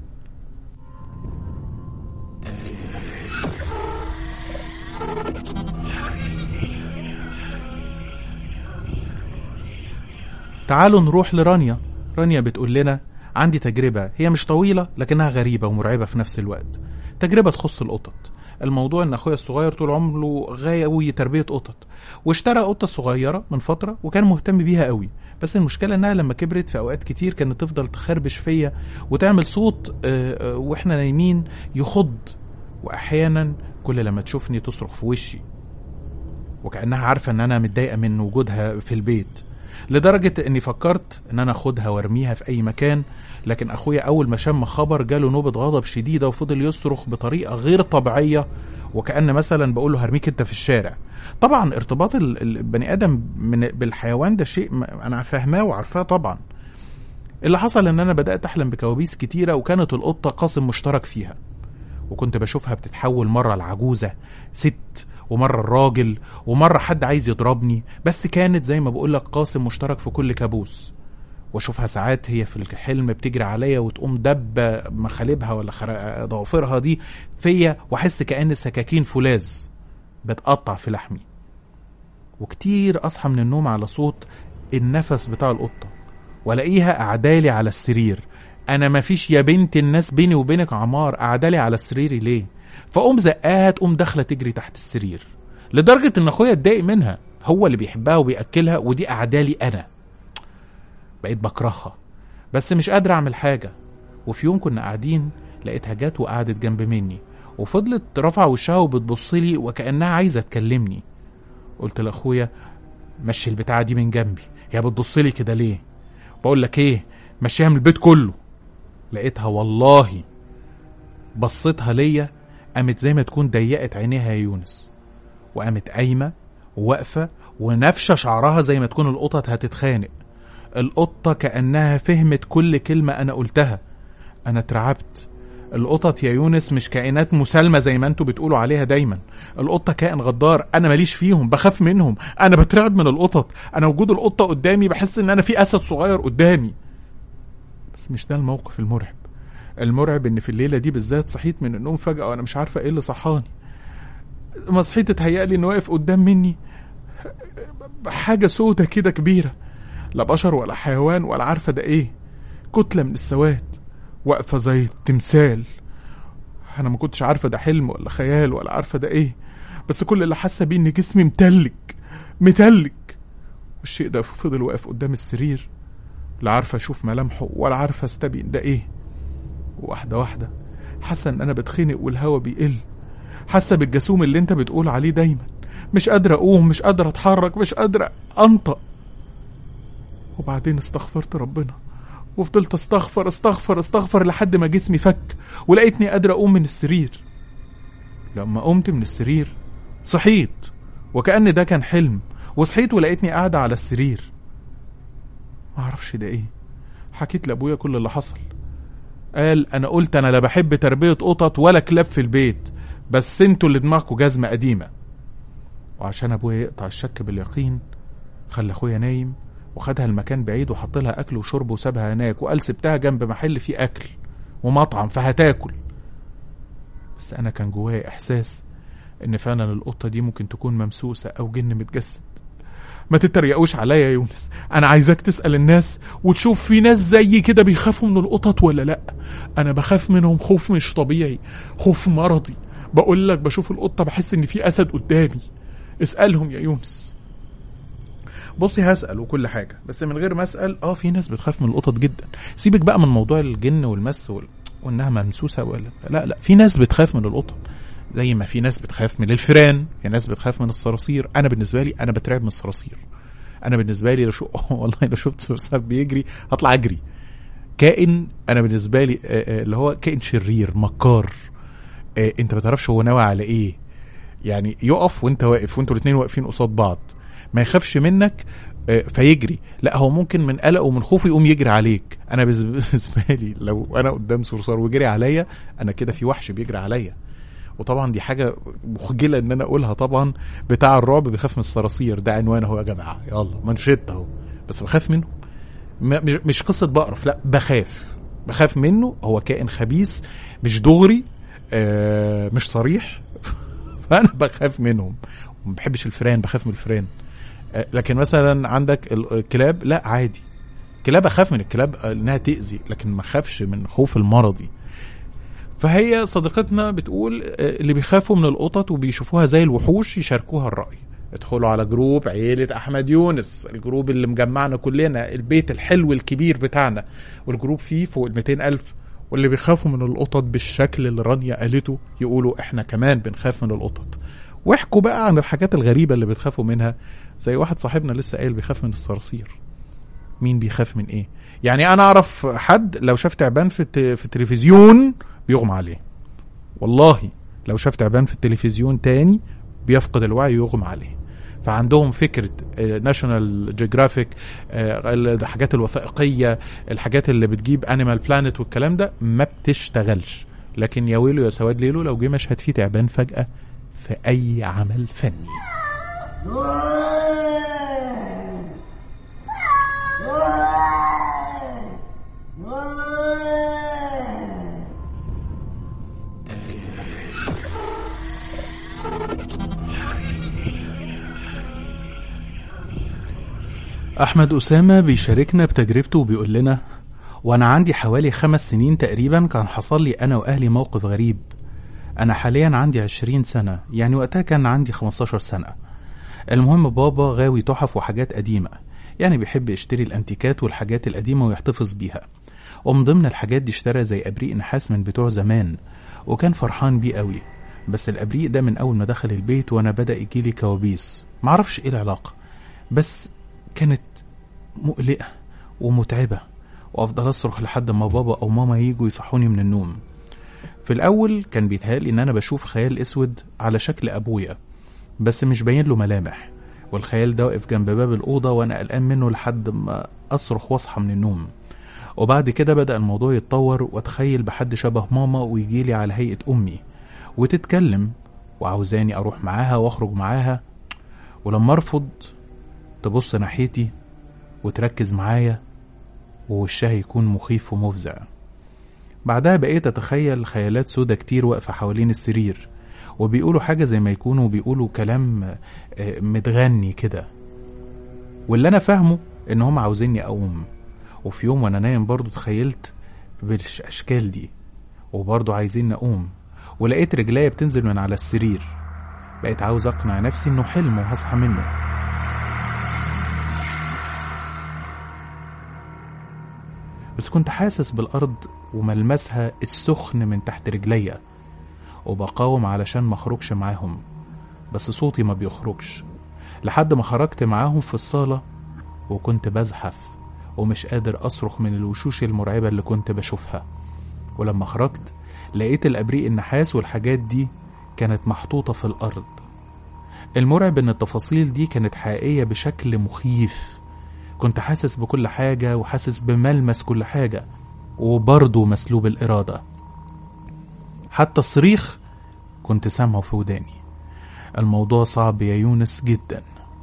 تعالوا نروح لرانيا رانيا بتقول لنا عندي تجربة هي مش طويلة لكنها غريبة ومرعبة في نفس الوقت تجربة تخص القطط الموضوع ان اخويا الصغير طول عمره غاوي تربية قطط واشترى قطة صغيرة من فترة وكان مهتم بيها قوي بس المشكلة انها لما كبرت في اوقات كتير كانت تفضل تخربش فيا وتعمل صوت آه، آه، واحنا نايمين يخض واحيانا كل لما تشوفني تصرخ في وشي وكأنها عارفة ان انا متضايقة من وجودها في البيت لدرجة اني فكرت ان انا اخدها وارميها في اي مكان لكن اخويا اول ما شم خبر جاله نوبة غضب شديدة وفضل يصرخ بطريقة غير طبيعية وكأن مثلا بقول له هرميك انت في الشارع طبعا ارتباط ال- البني ادم من بالحيوان ده شيء م- انا فاهماه وعارفاه طبعا اللي حصل ان انا بدأت احلم بكوابيس كتيرة وكانت القطة قاسم مشترك فيها وكنت بشوفها بتتحول مرة العجوزة ست ومرة الراجل ومرة حد عايز يضربني بس كانت زي ما بقولك قاسم مشترك في كل كابوس واشوفها ساعات هي في الحلم بتجري عليا وتقوم دب مخالبها ولا خرا- ضوافرها دي فيا واحس كأن سكاكين فولاذ بتقطع في لحمي وكتير اصحى من النوم على صوت النفس بتاع القطة والاقيها قعدالي على السرير انا مفيش يا بنت الناس بيني وبينك عمار قعدالي على سريري ليه فاقوم زقاها تقوم داخله تجري تحت السرير لدرجه ان اخويا اتضايق منها هو اللي بيحبها وبياكلها ودي قعدالي انا بقيت بكرهها بس مش قادر اعمل حاجه وفي يوم كنا قاعدين لقيتها جت وقعدت جنب مني وفضلت رافعه وشها وبتبص لي وكانها عايزه تكلمني قلت لاخويا مشي البتاعه دي من جنبي هي بتبص لي كده ليه بقول لك ايه مشيها من البيت كله لقيتها والله بصيتها ليا قامت زي ما تكون ضيقت عينيها يا يونس وقامت قايمه وواقفه ونافشه شعرها زي ما تكون القطط هتتخانق القطه كانها فهمت كل كلمه انا قلتها انا اترعبت القطط يا يونس مش كائنات مسالمة زي ما انتوا بتقولوا عليها دايما القطة كائن غدار انا ماليش فيهم بخاف منهم انا بترعب من القطط انا وجود القطة قدامي بحس ان انا في اسد صغير قدامي بس مش ده الموقف المرعب المرعب ان في الليله دي بالذات صحيت من النوم فجاه وانا مش عارفه ايه اللي صحاني ما صحيت اتهيألي انه واقف قدام مني حاجه سودة كده كبيره لا بشر ولا حيوان ولا عارفه ده ايه كتله من السواد واقفه زي التمثال انا ما كنتش عارفه ده حلم ولا خيال ولا عارفه ده ايه بس كل اللي حاسه بيه ان جسمي متلج متلج والشيء ده فضل واقف قدام السرير لا عارفه اشوف ملامحه ولا عارفه استبين ده ايه واحده واحده حاسه ان انا بتخنق والهوا بيقل حاسه بالجسوم اللي انت بتقول عليه دايما مش قادره اقوم مش قادره اتحرك مش قادره انطق وبعدين استغفرت ربنا وفضلت استغفر استغفر استغفر لحد ما جسمي فك ولقيتني قادر اقوم من السرير لما قمت من السرير صحيت وكأن ده كان حلم وصحيت ولقيتني قاعدة على السرير معرفش ده ايه حكيت لابويا كل اللي حصل قال انا قلت انا لا بحب تربية قطط ولا كلاب في البيت بس انتوا اللي دماغكم جزمة قديمة وعشان ابويا يقطع الشك باليقين خلى اخويا نايم وخدها المكان بعيد وحط لها اكل وشرب وسابها هناك وقال سبتها جنب محل فيه اكل ومطعم فهتاكل بس انا كان جوايا احساس ان فعلا القطه دي ممكن تكون ممسوسه او جن متجسد ما تتريقوش عليا يا يونس انا عايزاك تسال الناس وتشوف في ناس زيي كده بيخافوا من القطط ولا لا انا بخاف منهم خوف مش طبيعي خوف مرضي بقول لك بشوف القطه بحس ان في اسد قدامي اسالهم يا يونس بصي هسال وكل حاجه بس من غير ما اسال اه في ناس بتخاف من القطط جدا سيبك بقى من موضوع الجن والمس وال... وانها ممسوسه ولا لا لا في ناس بتخاف من القطط زي ما في ناس بتخاف من الفيران في ناس بتخاف من الصراصير انا بالنسبه لي انا بترعب من الصراصير انا بالنسبه لي لو شو والله لو شفت صرصار بيجري هطلع اجري كائن انا بالنسبه لي آه، آه، اللي هو كائن شرير مكار آه، انت ما تعرفش هو ناوي على ايه يعني يقف وانت واقف وانتوا الاثنين واقفين قصاد بعض ما يخافش منك آه، فيجري لا هو ممكن من قلقه ومن خوفه يقوم يجري عليك انا بز- بالنسبه لي لو انا قدام صرصار وجري عليا انا كده في وحش بيجري عليا وطبعا دي حاجه مخجله ان انا اقولها طبعا بتاع الرعب بيخاف من الصراصير ده عنوان اهو يا جماعه يلا منشط اهو بس بخاف منه م- مش- مش قصه بقرف لا بخاف بخاف منه هو كائن خبيث مش دغري آه مش صريح فانا بخاف منهم وما بحبش الفئران بخاف من الفئران آه لكن مثلا عندك ال- الكلاب لا عادي كلاب اخاف من الكلاب آه، انها تاذي لكن ما اخافش من خوف المرضي فهي صديقتنا بتقول آه، اللي بيخافوا من القطط وبيشوفوها زي الوحوش يشاركوها الرأي ادخلوا على جروب عيلة أحمد يونس الجروب اللي مجمعنا كلنا البيت الحلو الكبير بتاعنا والجروب فيه فوق ال 200 ألف واللي بيخافوا من القطط بالشكل اللي رانيا قالته يقولوا احنا كمان بنخاف من القطط واحكوا بقى عن الحاجات الغريبه اللي بتخافوا منها زي واحد صاحبنا لسه قايل بيخاف من الصراصير مين بيخاف من ايه يعني انا اعرف حد لو شاف تعبان في الت- في التلفزيون بيغمى عليه والله لو شاف تعبان في التلفزيون تاني بيفقد الوعي ويغمى عليه فعندهم فكره ناشونال جيوغرافيك الحاجات الوثائقيه الحاجات اللي بتجيب انيمال بلانت والكلام ده ما بتشتغلش لكن يا ويلو يا سواد ليلو لو جه مشهد فيه تعبان فجاه في اي عمل فني أحمد أسامة بيشاركنا بتجربته وبيقول لنا وأنا عندي حوالي خمس سنين تقريبا كان حصل لي أنا وأهلي موقف غريب أنا حاليا عندي عشرين سنة يعني وقتها كان عندي خمستاشر سنة المهم بابا غاوي تحف وحاجات قديمة يعني بيحب يشتري الأنتيكات والحاجات القديمة ويحتفظ بيها ومن ضمن الحاجات دي اشترى زي أبريق نحاس من بتوع زمان وكان فرحان بيه قوي بس الأبريق ده من أول ما دخل البيت وأنا بدأ يجيلي كوابيس معرفش إيه العلاقة بس كانت مقلقة ومتعبة وأفضل أصرخ لحد ما بابا أو ماما يجوا يصحوني من النوم في الأول كان بيتهيألي إن أنا بشوف خيال أسود على شكل أبويا بس مش باين له ملامح والخيال ده واقف جنب باب الأوضة وأنا قلقان منه لحد ما أصرخ وأصحى من النوم وبعد كده بدأ الموضوع يتطور وأتخيل بحد شبه ماما ويجيلي على هيئة أمي وتتكلم وعاوزاني أروح معاها وأخرج معاها ولما أرفض تبص ناحيتي وتركز معايا ووشها يكون مخيف ومفزع بعدها بقيت أتخيل خيالات سودة كتير واقفة حوالين السرير وبيقولوا حاجة زي ما يكونوا بيقولوا كلام آه، متغني كده واللي أنا فاهمه إن هم عاوزيني أقوم وفي يوم وأنا نايم برضو تخيلت بالأشكال دي وبرضو عايزين أقوم ولقيت رجليا بتنزل من على السرير بقيت عاوز أقنع نفسي إنه حلم وهصحى منه بس كنت حاسس بالأرض وملمسها السخن من تحت رجليا وبقاوم علشان ما اخرجش معاهم بس صوتي ما بيخرجش لحد ما خرجت معاهم في الصالة وكنت بزحف ومش قادر أصرخ من الوشوش المرعبة اللي كنت بشوفها ولما خرجت لقيت الأبريق النحاس والحاجات دي كانت محطوطة في الأرض المرعب إن التفاصيل دي كانت حقيقية بشكل مخيف كنت حاسس بكل حاجة وحاسس بملمس كل حاجة وبرضه مسلوب الإرادة حتى الصريخ كنت سامعه في وداني الموضوع صعب يا يونس جدا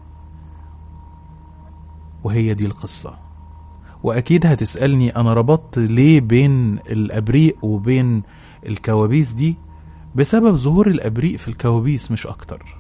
وهي دي القصة وأكيد هتسألني أنا ربطت ليه بين الأبريق وبين الكوابيس دي بسبب ظهور الأبريق في الكوابيس مش أكتر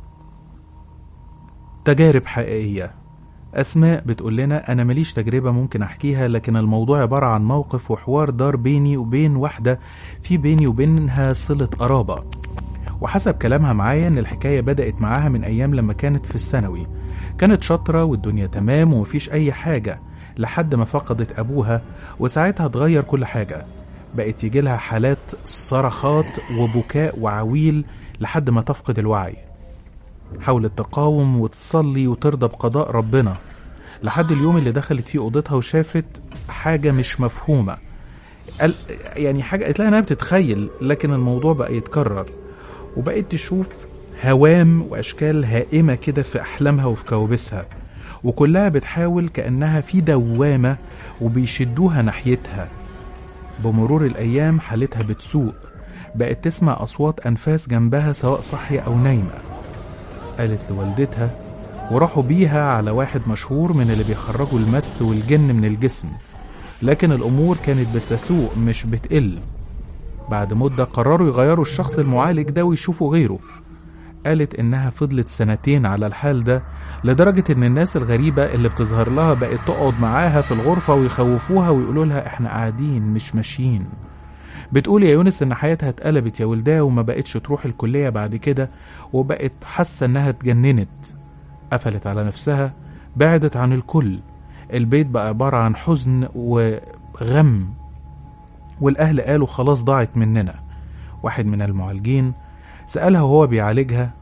تجارب حقيقية أسماء بتقول لنا أنا ماليش تجربة ممكن أحكيها لكن الموضوع عبارة عن موقف وحوار دار بيني وبين واحدة في بيني وبينها صلة قرابة وحسب كلامها معايا إن الحكاية بدأت معاها من أيام لما كانت في الثانوي كانت شاطرة والدنيا تمام ومفيش أي حاجة لحد ما فقدت أبوها وساعتها اتغير كل حاجة بقت يجيلها حالات صرخات وبكاء وعويل لحد ما تفقد الوعي حاولت تقاوم وتصلي وترضى بقضاء ربنا لحد اليوم اللي دخلت فيه اوضتها وشافت حاجه مش مفهومه قال يعني حاجه قالت لها انها بتتخيل لكن الموضوع بقى يتكرر وبقت تشوف هوام واشكال هائمه كده في احلامها وفي كوابيسها وكلها بتحاول كانها في دوامه وبيشدوها ناحيتها بمرور الايام حالتها بتسوء بقت تسمع اصوات انفاس جنبها سواء صاحيه او نايمه قالت لوالدتها وراحوا بيها على واحد مشهور من اللي بيخرجوا المس والجن من الجسم لكن الأمور كانت بتسوء مش بتقل بعد مدة قرروا يغيروا الشخص المعالج ده ويشوفوا غيره قالت إنها فضلت سنتين على الحال ده لدرجة إن الناس الغريبة اللي بتظهر لها بقت تقعد معاها في الغرفة ويخوفوها ويقولوا لها إحنا قاعدين مش ماشيين بتقول يا يونس ان حياتها اتقلبت يا ولدها وما بقتش تروح الكلية بعد كده وبقت حاسة انها اتجننت قفلت على نفسها بعدت عن الكل البيت بقى عبارة عن حزن وغم والأهل قالوا خلاص ضاعت مننا واحد من المعالجين سألها وهو بيعالجها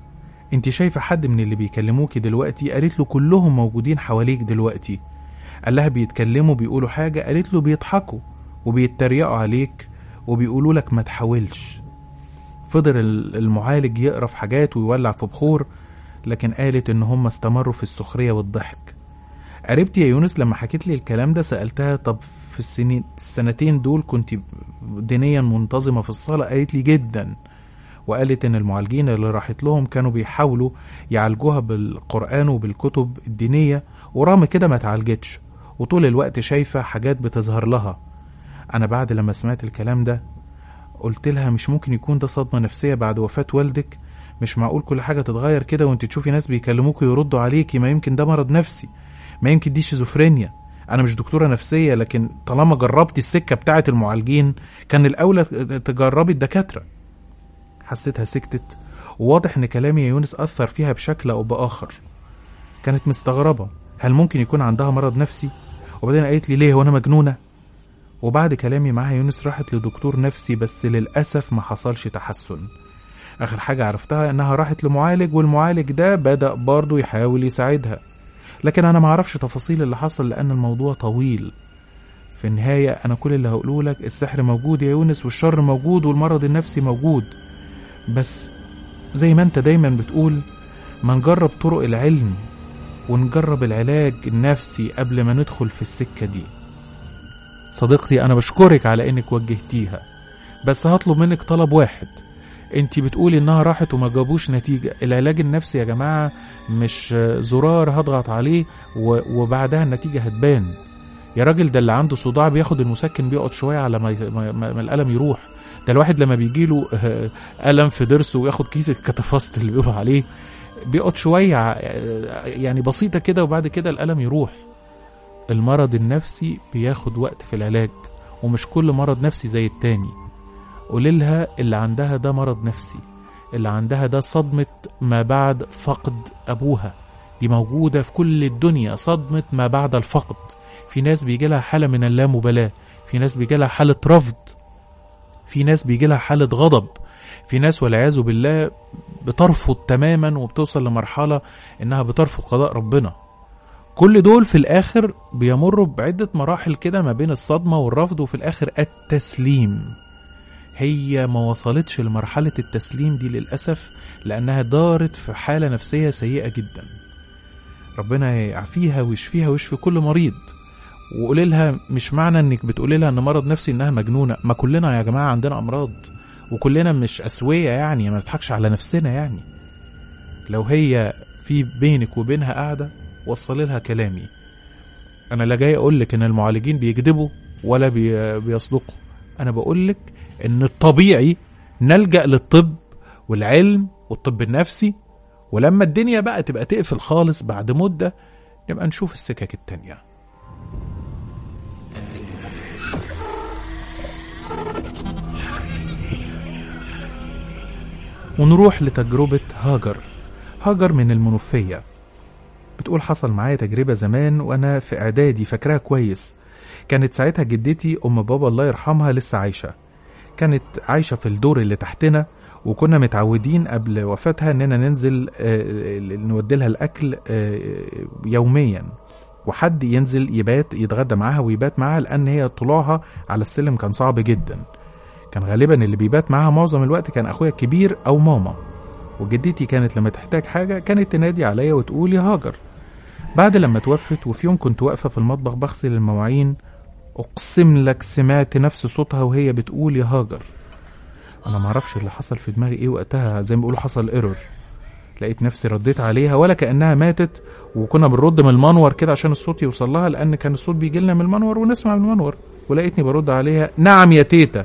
انت شايفة حد من اللي بيكلموكي دلوقتي قالت له كلهم موجودين حواليك دلوقتي قال لها بيتكلموا بيقولوا حاجة قالت له بيضحكوا وبيتريقوا عليك وبيقولوا لك ما تحاولش فضل ال- المعالج يقرا في حاجات ويولع في بخور لكن قالت ان هم استمروا في السخرية والضحك قريبتي يا يونس لما حكيت لي الكلام ده سألتها طب في السنين السنتين دول كنت دينيا منتظمة في الصلاة قالت لي جدا وقالت ان المعالجين اللي راحت لهم كانوا بيحاولوا يعالجوها بالقرآن وبالكتب الدينية ورغم كده ما تعالجتش وطول الوقت شايفة حاجات بتظهر لها انا بعد لما سمعت الكلام ده قلت لها مش ممكن يكون ده صدمة نفسية بعد وفاة والدك مش معقول كل حاجة تتغير كده وانت تشوفي ناس بيكلموك ويردوا عليكي ما يمكن ده مرض نفسي ما يمكن دي شيزوفرينيا انا مش دكتورة نفسية لكن طالما جربتي السكة بتاعة المعالجين كان الاولى تجربي الدكاترة حسيتها سكتت وواضح ان كلامي يا يونس اثر فيها بشكل او باخر كانت مستغربة هل ممكن يكون عندها مرض نفسي وبعدين قالت لي ليه وانا مجنونة وبعد كلامي معاها يونس راحت لدكتور نفسي بس للأسف ما حصلش تحسن آخر حاجة عرفتها إنها راحت لمعالج والمعالج ده بدأ برضه يحاول يساعدها لكن أنا معرفش تفاصيل اللي حصل لأن الموضوع طويل في النهاية أنا كل اللي هقوله لك السحر موجود يا يونس والشر موجود والمرض النفسي موجود بس زي ما أنت دايما بتقول ما نجرب طرق العلم ونجرب العلاج النفسي قبل ما ندخل في السكة دي صديقتي أنا بشكرك على إنك وجهتيها بس هطلب منك طلب واحد انت بتقولي انها راحت وما جابوش نتيجة العلاج النفسي يا جماعة مش زرار هضغط عليه و- وبعدها النتيجة هتبان يا راجل ده اللي عنده صداع بياخد المسكن بيقعد شوية على ما, ما, ما, ما الألم يروح ده الواحد لما بيجيله آه، ألم في ضرسه وياخد كيس الكتافاست اللي بيقولوا عليه بيقعد شوية ع- يعني بسيطة كده وبعد كده الألم يروح المرض النفسي بياخد وقت في العلاج ومش كل مرض نفسي زي التاني قولي لها اللي عندها ده مرض نفسي اللي عندها ده صدمة ما بعد فقد أبوها دي موجودة في كل الدنيا صدمة ما بعد الفقد في ناس بيجي لها حالة من اللامبالاة في ناس بيجي لها حالة رفض في ناس بيجي لها حالة غضب في ناس والعياذ بالله بترفض تماما وبتوصل لمرحلة انها بترفض قضاء ربنا كل دول في الاخر بيمروا بعدة مراحل كده ما بين الصدمة والرفض وفي الاخر التسليم هي ما وصلتش لمرحلة التسليم دي للأسف لأنها دارت في حالة نفسية سيئة جدا ربنا يعافيها ويشفيها ويشفي كل مريض وقولي لها مش معنى انك بتقولي لها ان مرض نفسي انها مجنونة ما كلنا يا جماعة عندنا امراض وكلنا مش اسوية يعني ما نضحكش على نفسنا يعني لو هي في بينك وبينها قاعدة وصلي لها كلامي انا لا جاي اقول لك ان المعالجين بيكذبوا ولا بي بيصدقوا انا بقول لك ان الطبيعي نلجأ للطب والعلم والطب النفسي ولما الدنيا بقى تبقى تقفل خالص بعد مدة نبقى نشوف السكك التانية ونروح لتجربة هاجر هاجر من المنوفية بتقول حصل معايا تجربة زمان وأنا في إعدادي فاكراها كويس كانت ساعتها جدتي أم بابا الله يرحمها لسه عايشة كانت عايشة في الدور اللي تحتنا وكنا متعودين قبل وفاتها اننا ننزل آه، نودي لها الاكل آه، يوميا وحد ينزل يبات يتغدى معاها ويبات معاها لان هي طلوعها على السلم كان صعب جدا كان غالبا اللي بيبات معاها معظم الوقت كان اخويا الكبير او ماما وجدتي كانت لما تحتاج حاجه كانت تنادي عليا وتقول يا هاجر بعد لما توفت وفي يوم كنت واقفه في المطبخ بغسل المواعين اقسم لك سمعت نفس صوتها وهي بتقول يا هاجر انا معرفش اللي حصل في دماغي ايه وقتها زي ما بيقولوا حصل ايرور لقيت نفسي رديت عليها ولا كانها ماتت وكنا بنرد من المنور كده عشان الصوت يوصل لها لان كان الصوت بيجي لنا من المنور ونسمع من المنور ولقيتني برد عليها نعم يا تيتا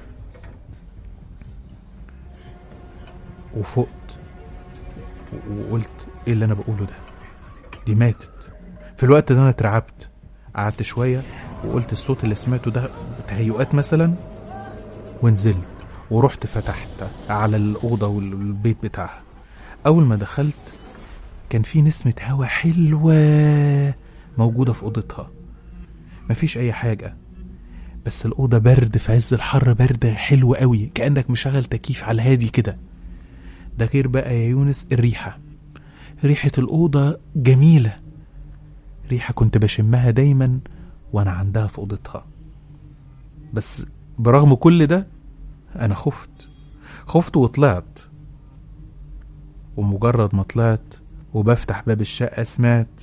وفقت و- وقلت ايه اللي انا بقوله ده دي ماتت في الوقت ده انا اترعبت قعدت شويه وقلت الصوت اللي سمعته ده تهيؤات مثلا ونزلت ورحت فتحت على الأوضة والبيت بتاعها أول ما دخلت كان في نسمة هوا حلوة موجودة في أوضتها مفيش أي حاجة بس الأوضة برد في عز الحر برد حلو قوي كأنك مشغل تكييف على الهادي كده ده غير بقى يا يونس الريحة ريحة الأوضة جميلة ريحة كنت بشمها دايما وأنا عندها في أوضتها بس برغم كل ده أنا خفت خفت وطلعت ومجرد ما طلعت وبفتح باب الشقة سمعت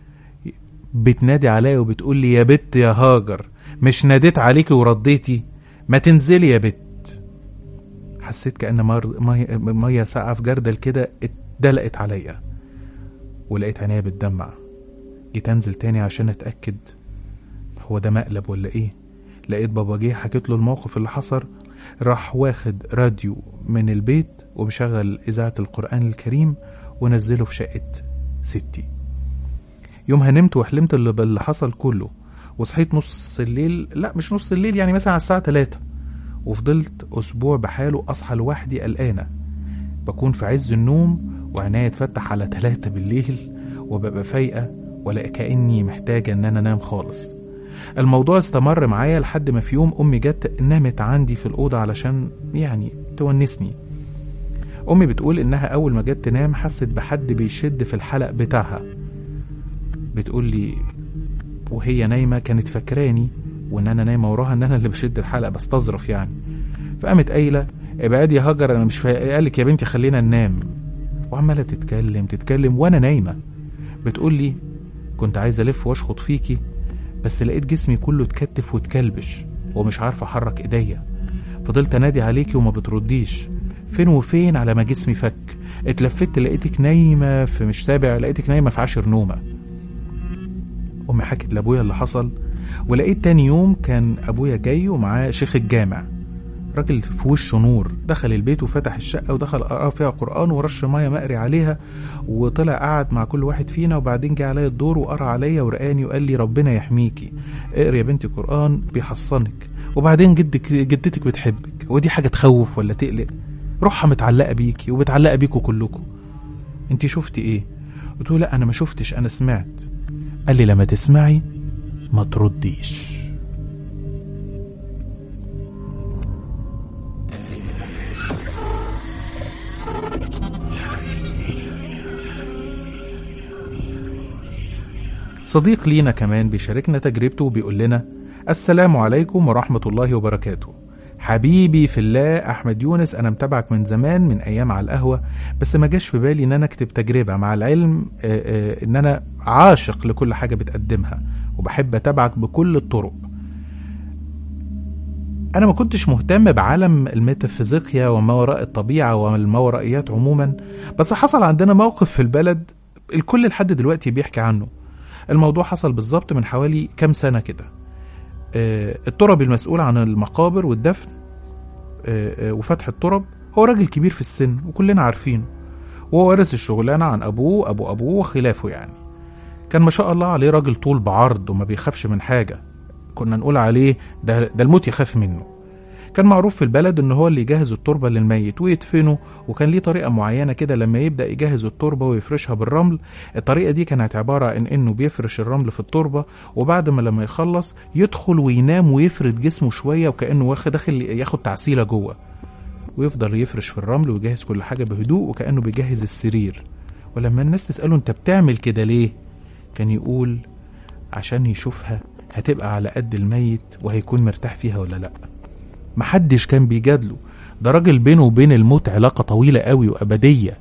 بتنادي عليا وبتقول لي يا بت يا هاجر مش ناديت عليكي ورديتي ما تنزلي يا بت حسيت كأن مر... مية... مية ساقعة في جردل كده اتدلقت عليا ولقيت عينيا بتدمع جيت انزل تاني عشان اتأكد هو ده مقلب ولا ايه لقيت بابا جه حكيت له الموقف اللي حصل راح واخد راديو من البيت ومشغل إذاعة القرآن الكريم ونزله في شقة ستي يومها نمت وحلمت اللي باللي حصل كله وصحيت نص الليل لا مش نص الليل يعني مثلا على الساعة 3 وفضلت أسبوع بحاله أصحى لوحدي قلقانة بكون في عز النوم وعينيا تفتح على 3 بالليل وببقى فايقة ولا كأني محتاجة إن أنا أنام خالص الموضوع استمر معايا لحد ما في يوم أمي جت نامت عندي في الأوضة علشان يعني تونسني أمي بتقول إنها أول ما جت تنام حست بحد بيشد في الحلق بتاعها بتقول لي وهي نايمة كانت فاكراني وإن أنا نايمة وراها إن أنا اللي بشد الحلق بستظرف يعني فقامت قايلة ابعدي يا هاجر أنا مش فايقالك يا بنتي خلينا ننام وعمالة تتكلم تتكلم وأنا نايمة بتقول لي كنت عايزة ألف وأشخط فيكي بس لقيت جسمي كله اتكتف واتكلبش ومش عارف احرك ايديا فضلت انادي عليكي وما بترديش فين وفين على ما جسمي فك اتلفت لقيتك نايمة في مش سابع لقيتك نايمة في عشر نومة أمي حكت لأبويا اللي حصل ولقيت تاني يوم كان أبويا جاي ومعاه شيخ الجامع راجل في وشه نور دخل البيت وفتح الشقة ودخل قرأ فيها قرآن ورش مية مقري عليها وطلع قعد مع كل واحد فينا وبعدين جه عليا الدور وقرأ عليا ورقاني وقال لي ربنا يحميكي اقري يا بنتي قرآن بيحصنك وبعدين جدك جدتك بتحبك ودي حاجة تخوف ولا تقلق روحها متعلقة بيكي ومتعلقة بيكوا كلكم انت شفتي ايه قلت له لا انا ما شفتش انا سمعت قال لي لما تسمعي ما ترديش صديق لينا كمان بيشاركنا تجربته وبيقول لنا السلام عليكم ورحمة الله وبركاته حبيبي في الله أحمد يونس أنا متابعك من زمان من أيام على القهوة بس ما جاش في بالي إن أنا أكتب تجربة مع العلم آه، آه، إن أنا عاشق لكل حاجة بتقدمها وبحب أتابعك بكل الطرق أنا ما كنتش مهتم بعالم الميتافيزيقيا وما وراء الطبيعة والماورائيات عموما بس حصل عندنا موقف في البلد الكل لحد دلوقتي بيحكي عنه الموضوع حصل بالظبط من حوالي كام سنة كده آه، التربي المسؤول عن المقابر والدفن آه، آه، وفتح الترب هو راجل كبير في السن وكلنا عارفينه وهو ورث الشغلانة عن أبوه أبو أبوه وخلافه يعني كان ما شاء الله عليه راجل طول بعرض وما بيخافش من حاجة كنا نقول عليه ده, ده الموت يخاف منه كان معروف في البلد ان هو اللي يجهز التربة للميت ويدفنه وكان ليه طريقة معينة كده لما يبدأ يجهز التربة ويفرشها بالرمل الطريقة دي كانت عبارة عن انه بيفرش الرمل في التربة وبعد ما لما يخلص يدخل وينام ويفرد جسمه شوية وكأنه واخد داخل ياخد تعسيلة جوه ويفضل يفرش في الرمل ويجهز كل حاجة بهدوء وكأنه بيجهز السرير ولما الناس تسأله انت بتعمل كده ليه كان يقول عشان يشوفها هتبقى على قد الميت وهيكون مرتاح فيها ولا لأ محدش كان بيجادله ده راجل بينه وبين الموت علاقة طويلة قوي وأبدية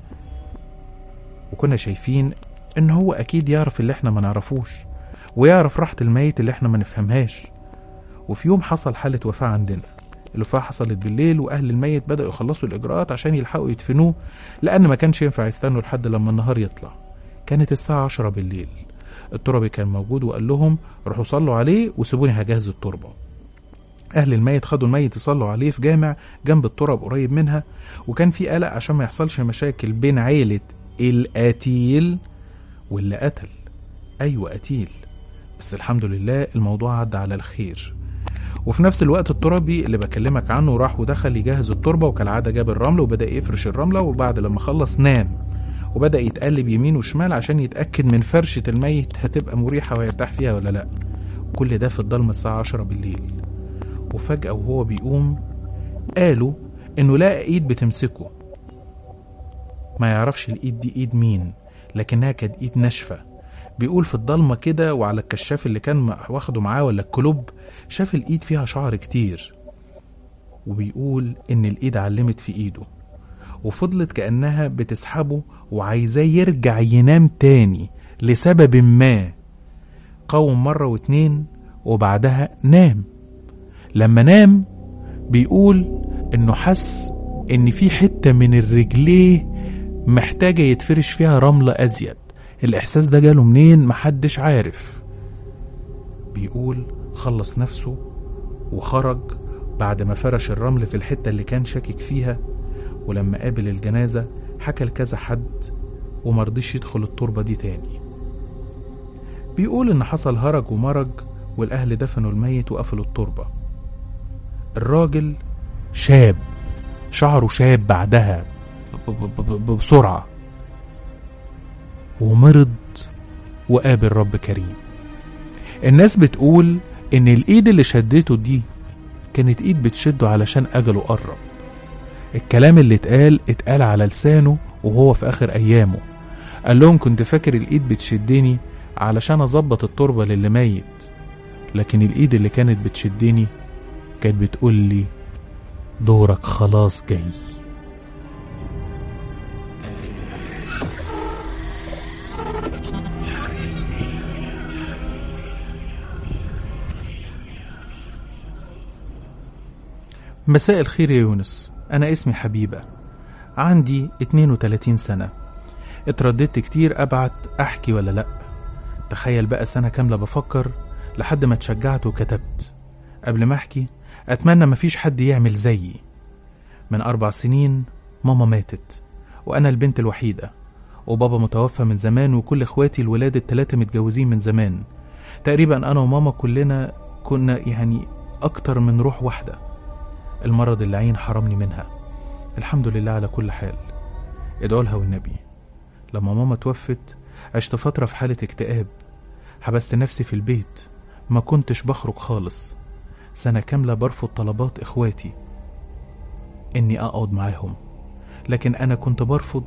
وكنا شايفين إن هو أكيد يعرف اللي إحنا ما نعرفوش ويعرف راحة الميت اللي إحنا ما نفهمهاش وفي يوم حصل حالة وفاة عندنا الوفاة حصلت بالليل وأهل الميت بدأوا يخلصوا الإجراءات عشان يلحقوا يدفنوه لأن ما كانش ينفع يستنوا لحد لما النهار يطلع كانت الساعة عشرة بالليل التربي كان موجود وقال لهم روحوا صلوا عليه وسيبوني هجهز التربة أهل الميت خدوا الميت يصلوا عليه في جامع جنب التراب قريب منها وكان في قلق عشان ما يحصلش مشاكل بين عيلة القتيل واللي قتل أيوة قتيل بس الحمد لله الموضوع عدى على الخير وفي نفس الوقت التربي اللي بكلمك عنه راح ودخل يجهز التربة وكالعادة جاب الرمل وبدأ يفرش الرملة وبعد لما خلص نام وبدأ يتقلب يمين وشمال عشان يتأكد من فرشة الميت هتبقى مريحة ويرتاح فيها ولا لأ كل ده في الضلمة الساعة عشرة بالليل وفجأة وهو بيقوم قالوا إنه لقى إيد بتمسكه ما يعرفش الإيد دي إيد مين لكنها كانت ايد ناشفة بيقول في الضلمة كده وعلى الكشاف اللي كان واخده معاه ولا الكلوب شاف الايد فيها شعر كتير وبيقول ان الايد علمت في ايده وفضلت كأنها بتسحبه وعايزاه يرجع ينام تاني لسبب ما قاوم مرة واتنين وبعدها نام لما نام بيقول انه حس ان في حتة من الرجليه محتاجة يتفرش فيها رملة ازيد الاحساس ده جاله منين محدش عارف بيقول خلص نفسه وخرج بعد ما فرش الرمل في الحتة اللي كان شاكك فيها ولما قابل الجنازة حكى لكذا حد ومرضيش يدخل التربة دي تاني بيقول إن حصل هرج ومرج والأهل دفنوا الميت وقفلوا التربة الراجل شاب شعره شاب بعدها ب- ب- ب- بسرعة ومرض وقابل رب كريم الناس بتقول إن الإيد اللي شدته دي كانت إيد بتشده علشان أجله قرب الكلام اللي اتقال اتقال على لسانه وهو في آخر أيامه قال لهم كنت فاكر الإيد بتشدني علشان أظبط التربة للي ميت لكن الإيد اللي كانت بتشدني كانت بتقول لي دورك خلاص جاي مساء الخير يا يونس أنا اسمي حبيبة عندي 32 سنة اترددت كتير أبعت أحكي ولا لأ تخيل بقى سنة كاملة بفكر لحد ما اتشجعت وكتبت قبل ما أحكي أتمنى مفيش حد يعمل زيي من أربع سنين ماما ماتت وأنا البنت الوحيدة وبابا متوفى من زمان وكل إخواتي الولاد التلاتة متجوزين من زمان تقريبا أنا وماما كلنا كنا يعني أكتر من روح واحدة المرض اللي عين حرمني منها الحمد لله على كل حال ادعوا لها والنبي لما ماما توفت عشت فترة في حالة اكتئاب حبست نفسي في البيت ما كنتش بخرج خالص سنة كاملة برفض طلبات إخواتي إني أقعد معاهم لكن أنا كنت برفض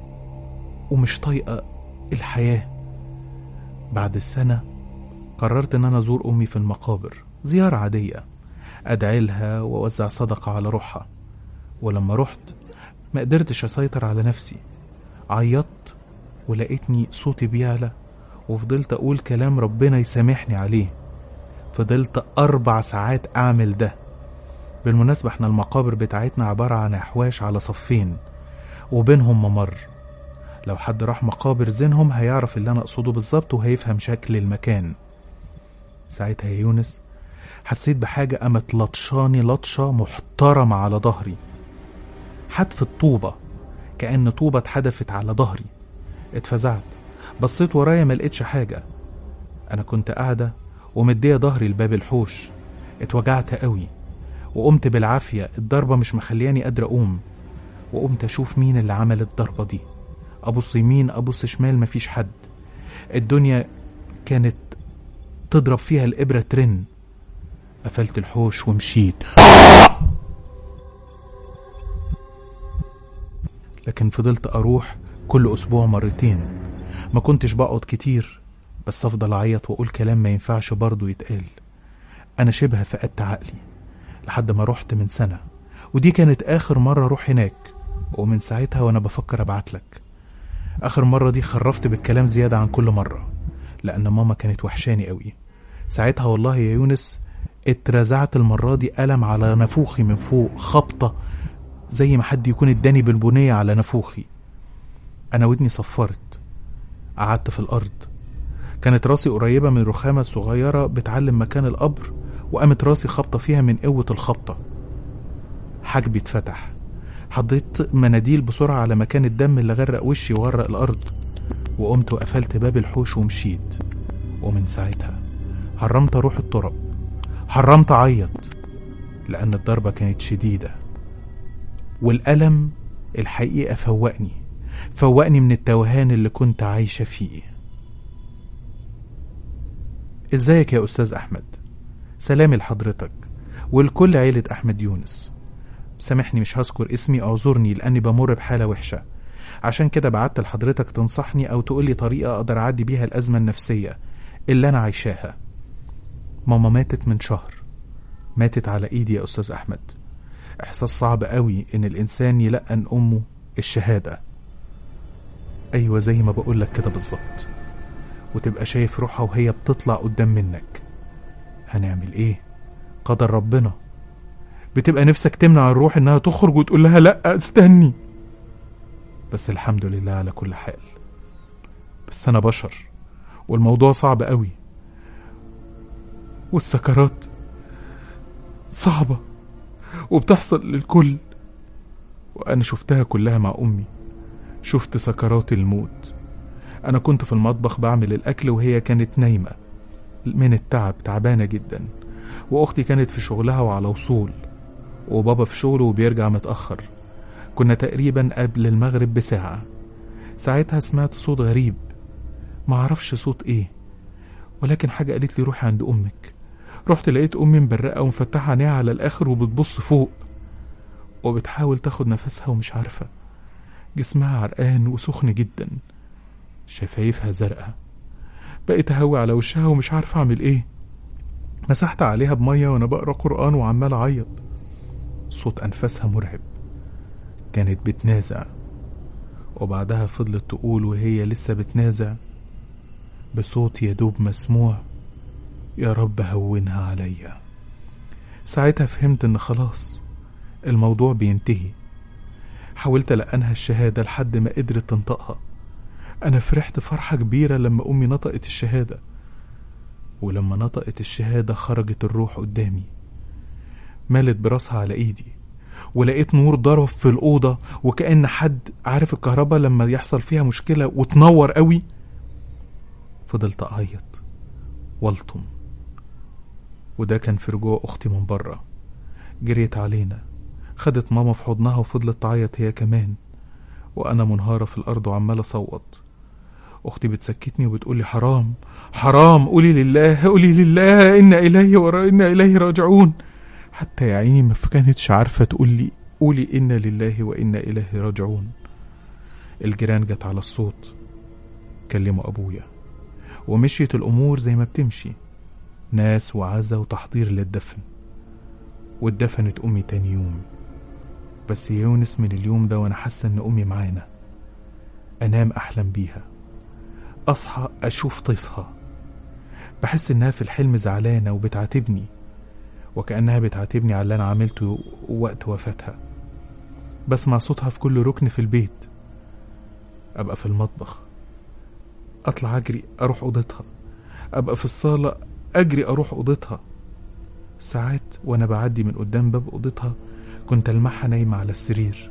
ومش طايقة الحياة بعد السنة قررت إن أنا أزور أمي في المقابر زيارة عادية أدعي لها وأوزع صدقة على روحها ولما رحت ما قدرتش أسيطر على نفسي عيطت ولقيتني صوتي بيعلى وفضلت أقول كلام ربنا يسامحني عليه فضلت أربع ساعات أعمل ده بالمناسبة احنا المقابر بتاعتنا عبارة عن أحواش على صفين وبينهم ممر لو حد راح مقابر زينهم هيعرف اللي أنا أقصده بالظبط وهيفهم شكل المكان ساعتها يا يونس حسيت بحاجة قامت لطشاني لطشة محترمة على ظهري حدف الطوبة كأن طوبة اتحدفت على ظهري اتفزعت بصيت ورايا ما لقيتش حاجة أنا كنت قاعدة ومدية ظهري لباب الحوش اتوجعت قوي وقمت بالعافية الضربة مش مخلياني قادر أقوم وقمت أشوف مين اللي عمل الضربة دي أبص يمين أبص شمال مفيش حد الدنيا كانت تضرب فيها الإبرة ترن قفلت الحوش ومشيت لكن فضلت أروح كل أسبوع مرتين ما كنتش بقعد كتير بس أفضل أعيط وأقول كلام ما ينفعش برضه يتقال أنا شبه فقدت عقلي لحد ما رحت من سنة ودي كانت آخر مرة أروح هناك ومن ساعتها وأنا بفكر أبعتلك آخر مرة دي خرفت بالكلام زيادة عن كل مرة لأن ماما كانت وحشاني قوي ساعتها والله يا يونس اترزعت المرة دي ألم على نافوخي من فوق خبطة زي ما حد يكون اداني بالبنية على نافوخي أنا ودني صفرت قعدت في الأرض كانت راسي قريبة من رخامة صغيرة بتعلم مكان القبر وقامت راسي خبطة فيها من قوة الخبطة حاجبي اتفتح حطيت مناديل بسرعة على مكان الدم اللي غرق وشي وغرق الأرض وقمت وقفلت باب الحوش ومشيت ومن ساعتها حرمت أروح التراب حرمت أعيط لأن الضربة كانت شديدة والألم الحقيقة فوقني فوقني من التوهان اللي كنت عايشة فيه ازيك يا أستاذ أحمد سلامي لحضرتك ولكل عيلة أحمد يونس سامحني مش هذكر اسمي اعذرني لأني بمر بحالة وحشة عشان كده بعت لحضرتك تنصحني أو تقولي طريقة أقدر أعدي بيها الأزمة النفسية اللي أنا عايشاها ماما ماتت من شهر ماتت على إيدي يا أستاذ أحمد إحساس صعب قوي إن الإنسان يلقن أمه الشهادة أيوة زي ما بقولك كده بالظبط وتبقى شايف روحها وهي بتطلع قدام منك هنعمل إيه قدر ربنا بتبقى نفسك تمنع الروح إنها تخرج وتقول لها لأ استني بس الحمد لله على كل حال بس أنا بشر والموضوع صعب قوي والسكرات صعبة وبتحصل للكل وأنا شفتها كلها مع أمي شفت سكرات الموت أنا كنت في المطبخ بعمل الأكل وهي كانت نايمة من التعب تعبانة جدا وأختي كانت في شغلها وعلى وصول وبابا في شغله وبيرجع متأخر كنا تقريبا قبل المغرب بساعة ساعتها سمعت صوت غريب معرفش صوت ايه ولكن حاجة قالت لي روحي عند أمك رحت لقيت أمي مبرقة ومفتحة عينيها على الآخر وبتبص فوق وبتحاول تاخد نفسها ومش عارفة جسمها عرقان وسخن جدا شفايفها زرقاء بقيت أهوي على وشها ومش عارفة أعمل إيه مسحت عليها بمية وأنا بقرأ قرآن وعمال أعيط صوت أنفاسها مرعب كانت بتنازع وبعدها فضلت تقول وهي لسه بتنازع بصوت يدوب مسموع يا رب هونها عليا ساعتها فهمت ان خلاص الموضوع بينتهي حاولت ألقنها الشهادة لحد ما قدرت تنطقها أنا فرحت فرحة كبيرة لما أمي نطقت الشهادة ولما نطقت الشهادة خرجت الروح قدامي مالت براسها على إيدي ولقيت نور ضرب في الأوضة وكأن حد عارف الكهرباء لما يحصل فيها مشكلة وتنور قوي فضلت أعيط والطم وده كان في رجوع أختي من بره جريت علينا خدت ماما في حضنها وفضلت تعيط هي كمان وأنا منهارة في الأرض وعمال أصوت أختي بتسكتني وبتقولي حرام حرام قولي لله قولي لله إنا إليه ورا إنا إليه راجعون حتى يا عيني ما كانتش عارفة تقول لي قولي إنا لله وإنا إليه راجعون الجيران جت على الصوت كلموا أبويا ومشيت الأمور زي ما بتمشي ناس وعزة وتحضير للدفن واتدفنت أمي تاني يوم بس يا يونس من اليوم ده وأنا حاسة إن أمي معانا أنام أحلم بيها أصحى أشوف طيفها بحس إنها في الحلم زعلانة وبتعاتبني وكأنها بتعاتبني على اللي أنا عملته وقت وفاتها بسمع صوتها في كل ركن في البيت أبقى في المطبخ أطلع أجري أروح أوضتها أبقى في الصالة أجري أروح أوضتها ساعات وأنا بعدي من قدام باب أوضتها كنت ألمحها نايمة على السرير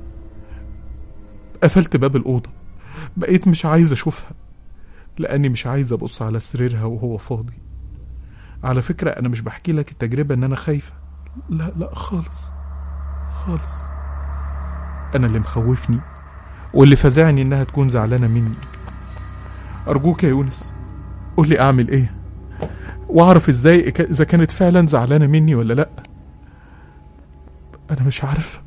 قفلت باب الأوضة بقيت مش عايز أشوفها لأني مش عايز أبص على سريرها وهو فاضي على فكرة أنا مش بحكي لك التجربة إن أنا خايفة لا لا خالص خالص أنا اللي مخوفني واللي فزعني إنها تكون زعلانة مني أرجوك يا يونس قول لي أعمل إيه وأعرف إزاي إذا كانت فعلا زعلانة مني ولا لأ أنا مش عارفة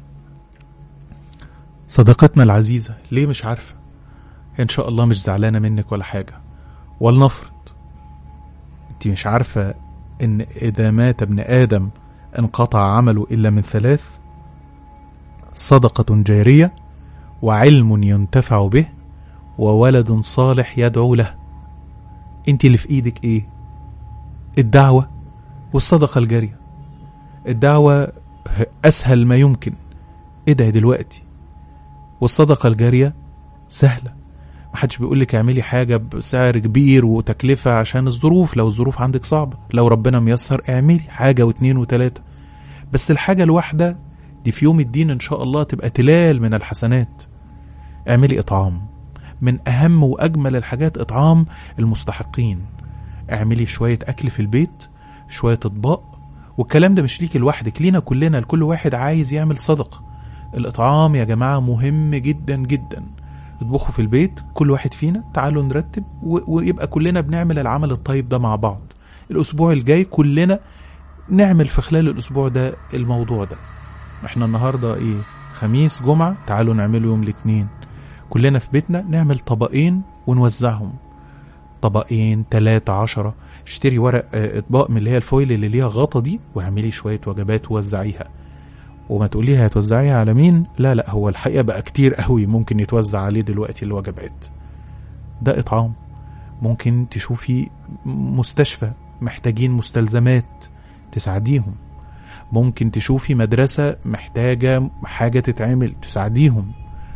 صديقتنا العزيزة ليه مش عارفة إن شاء الله مش زعلانة منك ولا حاجة ولنفرض انت مش عارفة ان اذا مات ابن ادم انقطع عمله الا من ثلاث صدقة جارية وعلم ينتفع به وولد صالح يدعو له انت اللي في ايدك ايه الدعوة والصدقة الجارية الدعوة اسهل ما يمكن ادعي دلوقتي والصدقة الجارية سهلة محدش بيقول لك اعملي حاجة بسعر كبير وتكلفة عشان الظروف لو الظروف عندك صعبة لو ربنا ميسر اعملي حاجة واتنين وتلاتة بس الحاجة الواحدة دي في يوم الدين ان شاء الله تبقى تلال من الحسنات اعملي اطعام من اهم واجمل الحاجات اطعام المستحقين اعملي شوية اكل في البيت شوية اطباق والكلام ده مش ليكي لوحدك لينا كلنا لكل واحد عايز يعمل صدقة الاطعام يا جماعة مهم جدا جدا اطبخوا في البيت كل واحد فينا تعالوا نرتب و... ويبقى كلنا بنعمل العمل الطيب ده مع بعض الاسبوع الجاي كلنا نعمل في خلال الاسبوع ده الموضوع ده احنا النهارده ايه خميس جمعة تعالوا نعمله يوم الاثنين كلنا في بيتنا نعمل طبقين ونوزعهم طبقين تلاتة عشرة اشتري ورق آه، اطباق من اللي هي الفويل اللي ليها غطا دي واعملي شوية وجبات ووزعيها وما تقولي لي هتوزعيها على مين لا لا هو الحقيقة بقى كتير قوي ممكن يتوزع عليه دلوقتي الوجبات ده إطعام ممكن تشوفي مستشفى محتاجين مستلزمات تساعديهم ممكن تشوفي مدرسة محتاجة حاجة تتعمل تساعديهم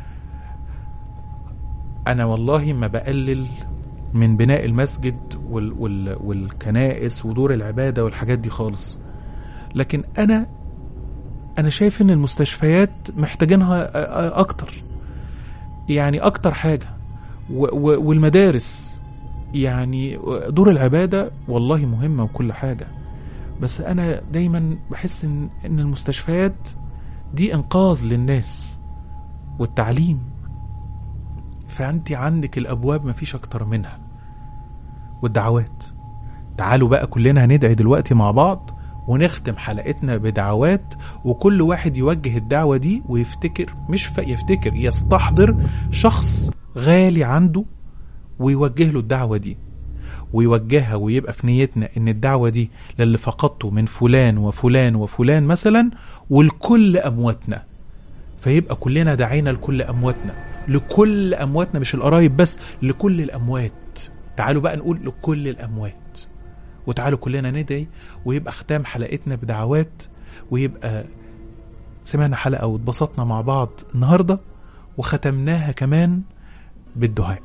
أنا والله ما بقلل من بناء المسجد وال وال والكنائس ودور العبادة والحاجات دي خالص لكن أنا أنا شايف إن المستشفيات محتاجينها أ- أ- أكتر يعني أكتر حاجة و و والمدارس يعني دور العبادة والله مهمة وكل حاجة بس أنا دايما بحس إن إن المستشفيات دي إنقاذ للناس والتعليم فأنت عندك الأبواب مفيش أكتر منها والدعوات تعالوا بقى كلنا هندعي دلوقتي مع بعض ونختم حلقتنا بدعوات وكل واحد يوجه الدعوة دي ويفتكر مش ف- يفتكر يستحضر شخص غالي عنده ويوجه له الدعوة دي ويوجهها ويبقى في نيتنا ان الدعوة دي للي فقدته من فلان وفلان وفلان مثلا ولكل امواتنا فيبقى كلنا دعينا لكل امواتنا لكل امواتنا مش القرايب بس لكل الاموات تعالوا بقى نقول لكل الاموات وتعالوا كلنا ندعي ويبقى ختام حلقتنا بدعوات ويبقى سمعنا حلقة واتبسطنا مع بعض النهاردة وختمناها كمان بالدعاء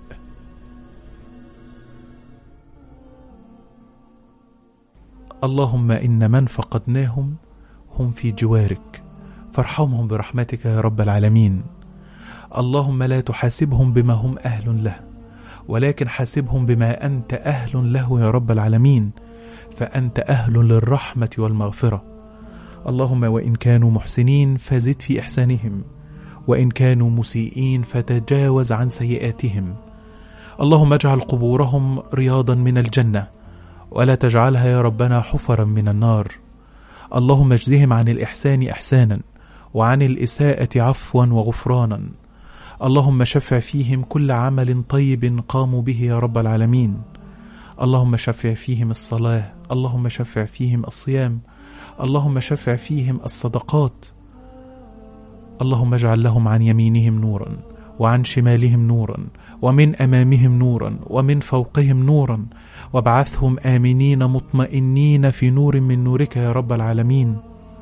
اللهم إن من فقدناهم هم في جوارك فارحمهم برحمتك يا رب العالمين اللهم لا تحاسبهم بما هم أهل له ولكن حاسبهم بما أنت أهل له يا رب العالمين فأنت أهل للرحمة والمغفرة اللهم وإن كانوا محسنين فزد في إحسانهم وإن كانوا مسيئين فتجاوز عن سيئاتهم اللهم اجعل قبورهم رياضا من الجنة ولا تجعلها يا ربنا حفرا من النار اللهم اجزهم عن الإحسان إحسانا وعن الإساءة عفوا وغفرانا اللهم شفع فيهم كل عمل طيب قاموا به يا رب العالمين اللهم شفع فيهم الصلاة اللهم شفع فيهم الصيام اللهم شفع فيهم الصدقات اللهم اجعل لهم عن يمينهم نورا وعن شمالهم نورا ومن امامهم نورا ومن فوقهم نورا وابعثهم امنين مطمئنين في نور من نورك يا رب العالمين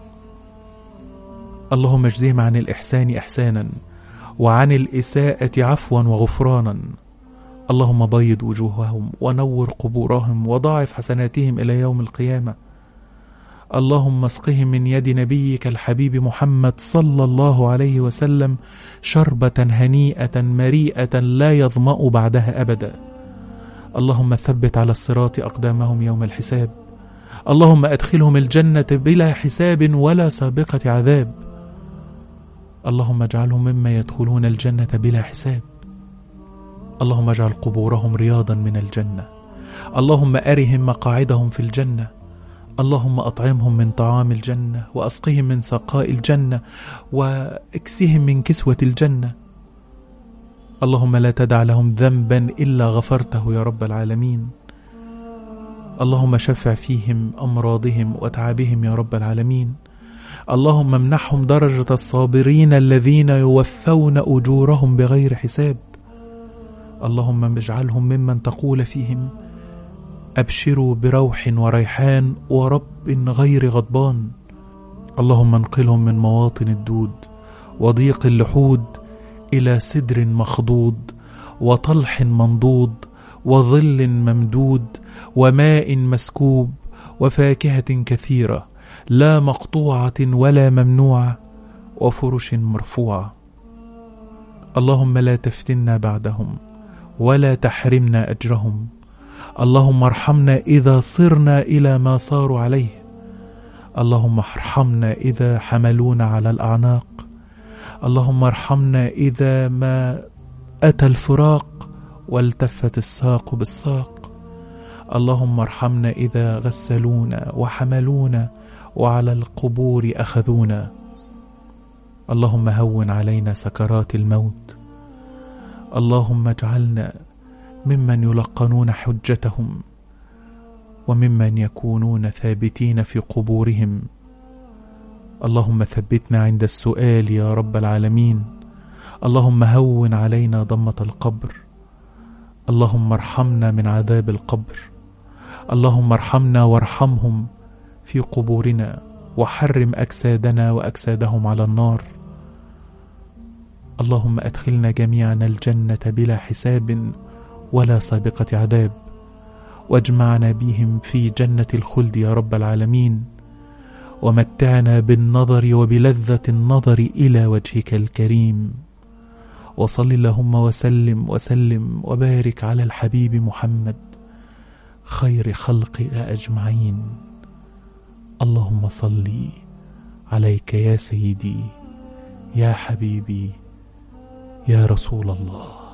اللهم اجزهم عن الاحسان احسانا وعن الاساءه عفوا وغفرانا اللهم بيض وجوههم ونور قبورهم وضاعف حسناتهم الى يوم القيامه اللهم اسقهم من يد نبيك الحبيب محمد صلى الله عليه وسلم شربة هنيئة مريئة لا يظمأ بعدها أبدا اللهم ثبت على الصراط أقدامهم يوم الحساب اللهم أدخلهم الجنة بلا حساب ولا سابقة عذاب اللهم اجعلهم مما يدخلون الجنة بلا حساب اللهم اجعل قبورهم رياضا من الجنة اللهم أرهم مقاعدهم في الجنة اللهم أطعمهم من طعام الجنة وأسقهم من سقاء الجنة وإكسهم من كسوة الجنة اللهم لا تدع لهم ذنبا إلا غفرته يا رب العالمين اللهم شفع فيهم أمراضهم وأتعابهم يا رب العالمين اللهم امنحهم درجة الصابرين الذين يوفون أجورهم بغير حساب اللهم اجعلهم ممن تقول فيهم أبشروا بروح وريحان ورب غير غضبان اللهم انقلهم من مواطن الدود وضيق اللحود إلى سدر مخضود وطلح منضود وظل ممدود وماء مسكوب وفاكهة كثيرة لا مقطوعة ولا ممنوعة وفرش مرفوعة اللهم لا تفتنا بعدهم ولا تحرمنا أجرهم اللهم ارحمنا إذا صرنا إلى ما صاروا عليه اللهم ارحمنا إذا حملونا على الأعناق اللهم ارحمنا إذا ما أتى الفراق والتفت الساق بالساق اللهم ارحمنا إذا غسلونا وحملونا وعلى القبور أخذونا اللهم هون علينا سكرات الموت اللهم اجعلنا ممن يلقنون حجتهم وممن يكونون ثابتين في قبورهم اللهم ثبتنا عند السؤال يا رب العالمين اللهم هون علينا ضمه القبر اللهم ارحمنا من عذاب القبر اللهم ارحمنا وارحمهم في قبورنا وحرم اجسادنا واجسادهم على النار اللهم ادخلنا جميعا الجنه بلا حساب ولا سابقه عذاب واجمعنا بهم في جنه الخلد يا رب العالمين ومتعنا بالنظر وبلذه النظر الى وجهك الكريم وصل اللهم وسلم وسلم وبارك على الحبيب محمد خير خلق اجمعين اللهم صل عليك يا سيدي يا حبيبي يا رسول الله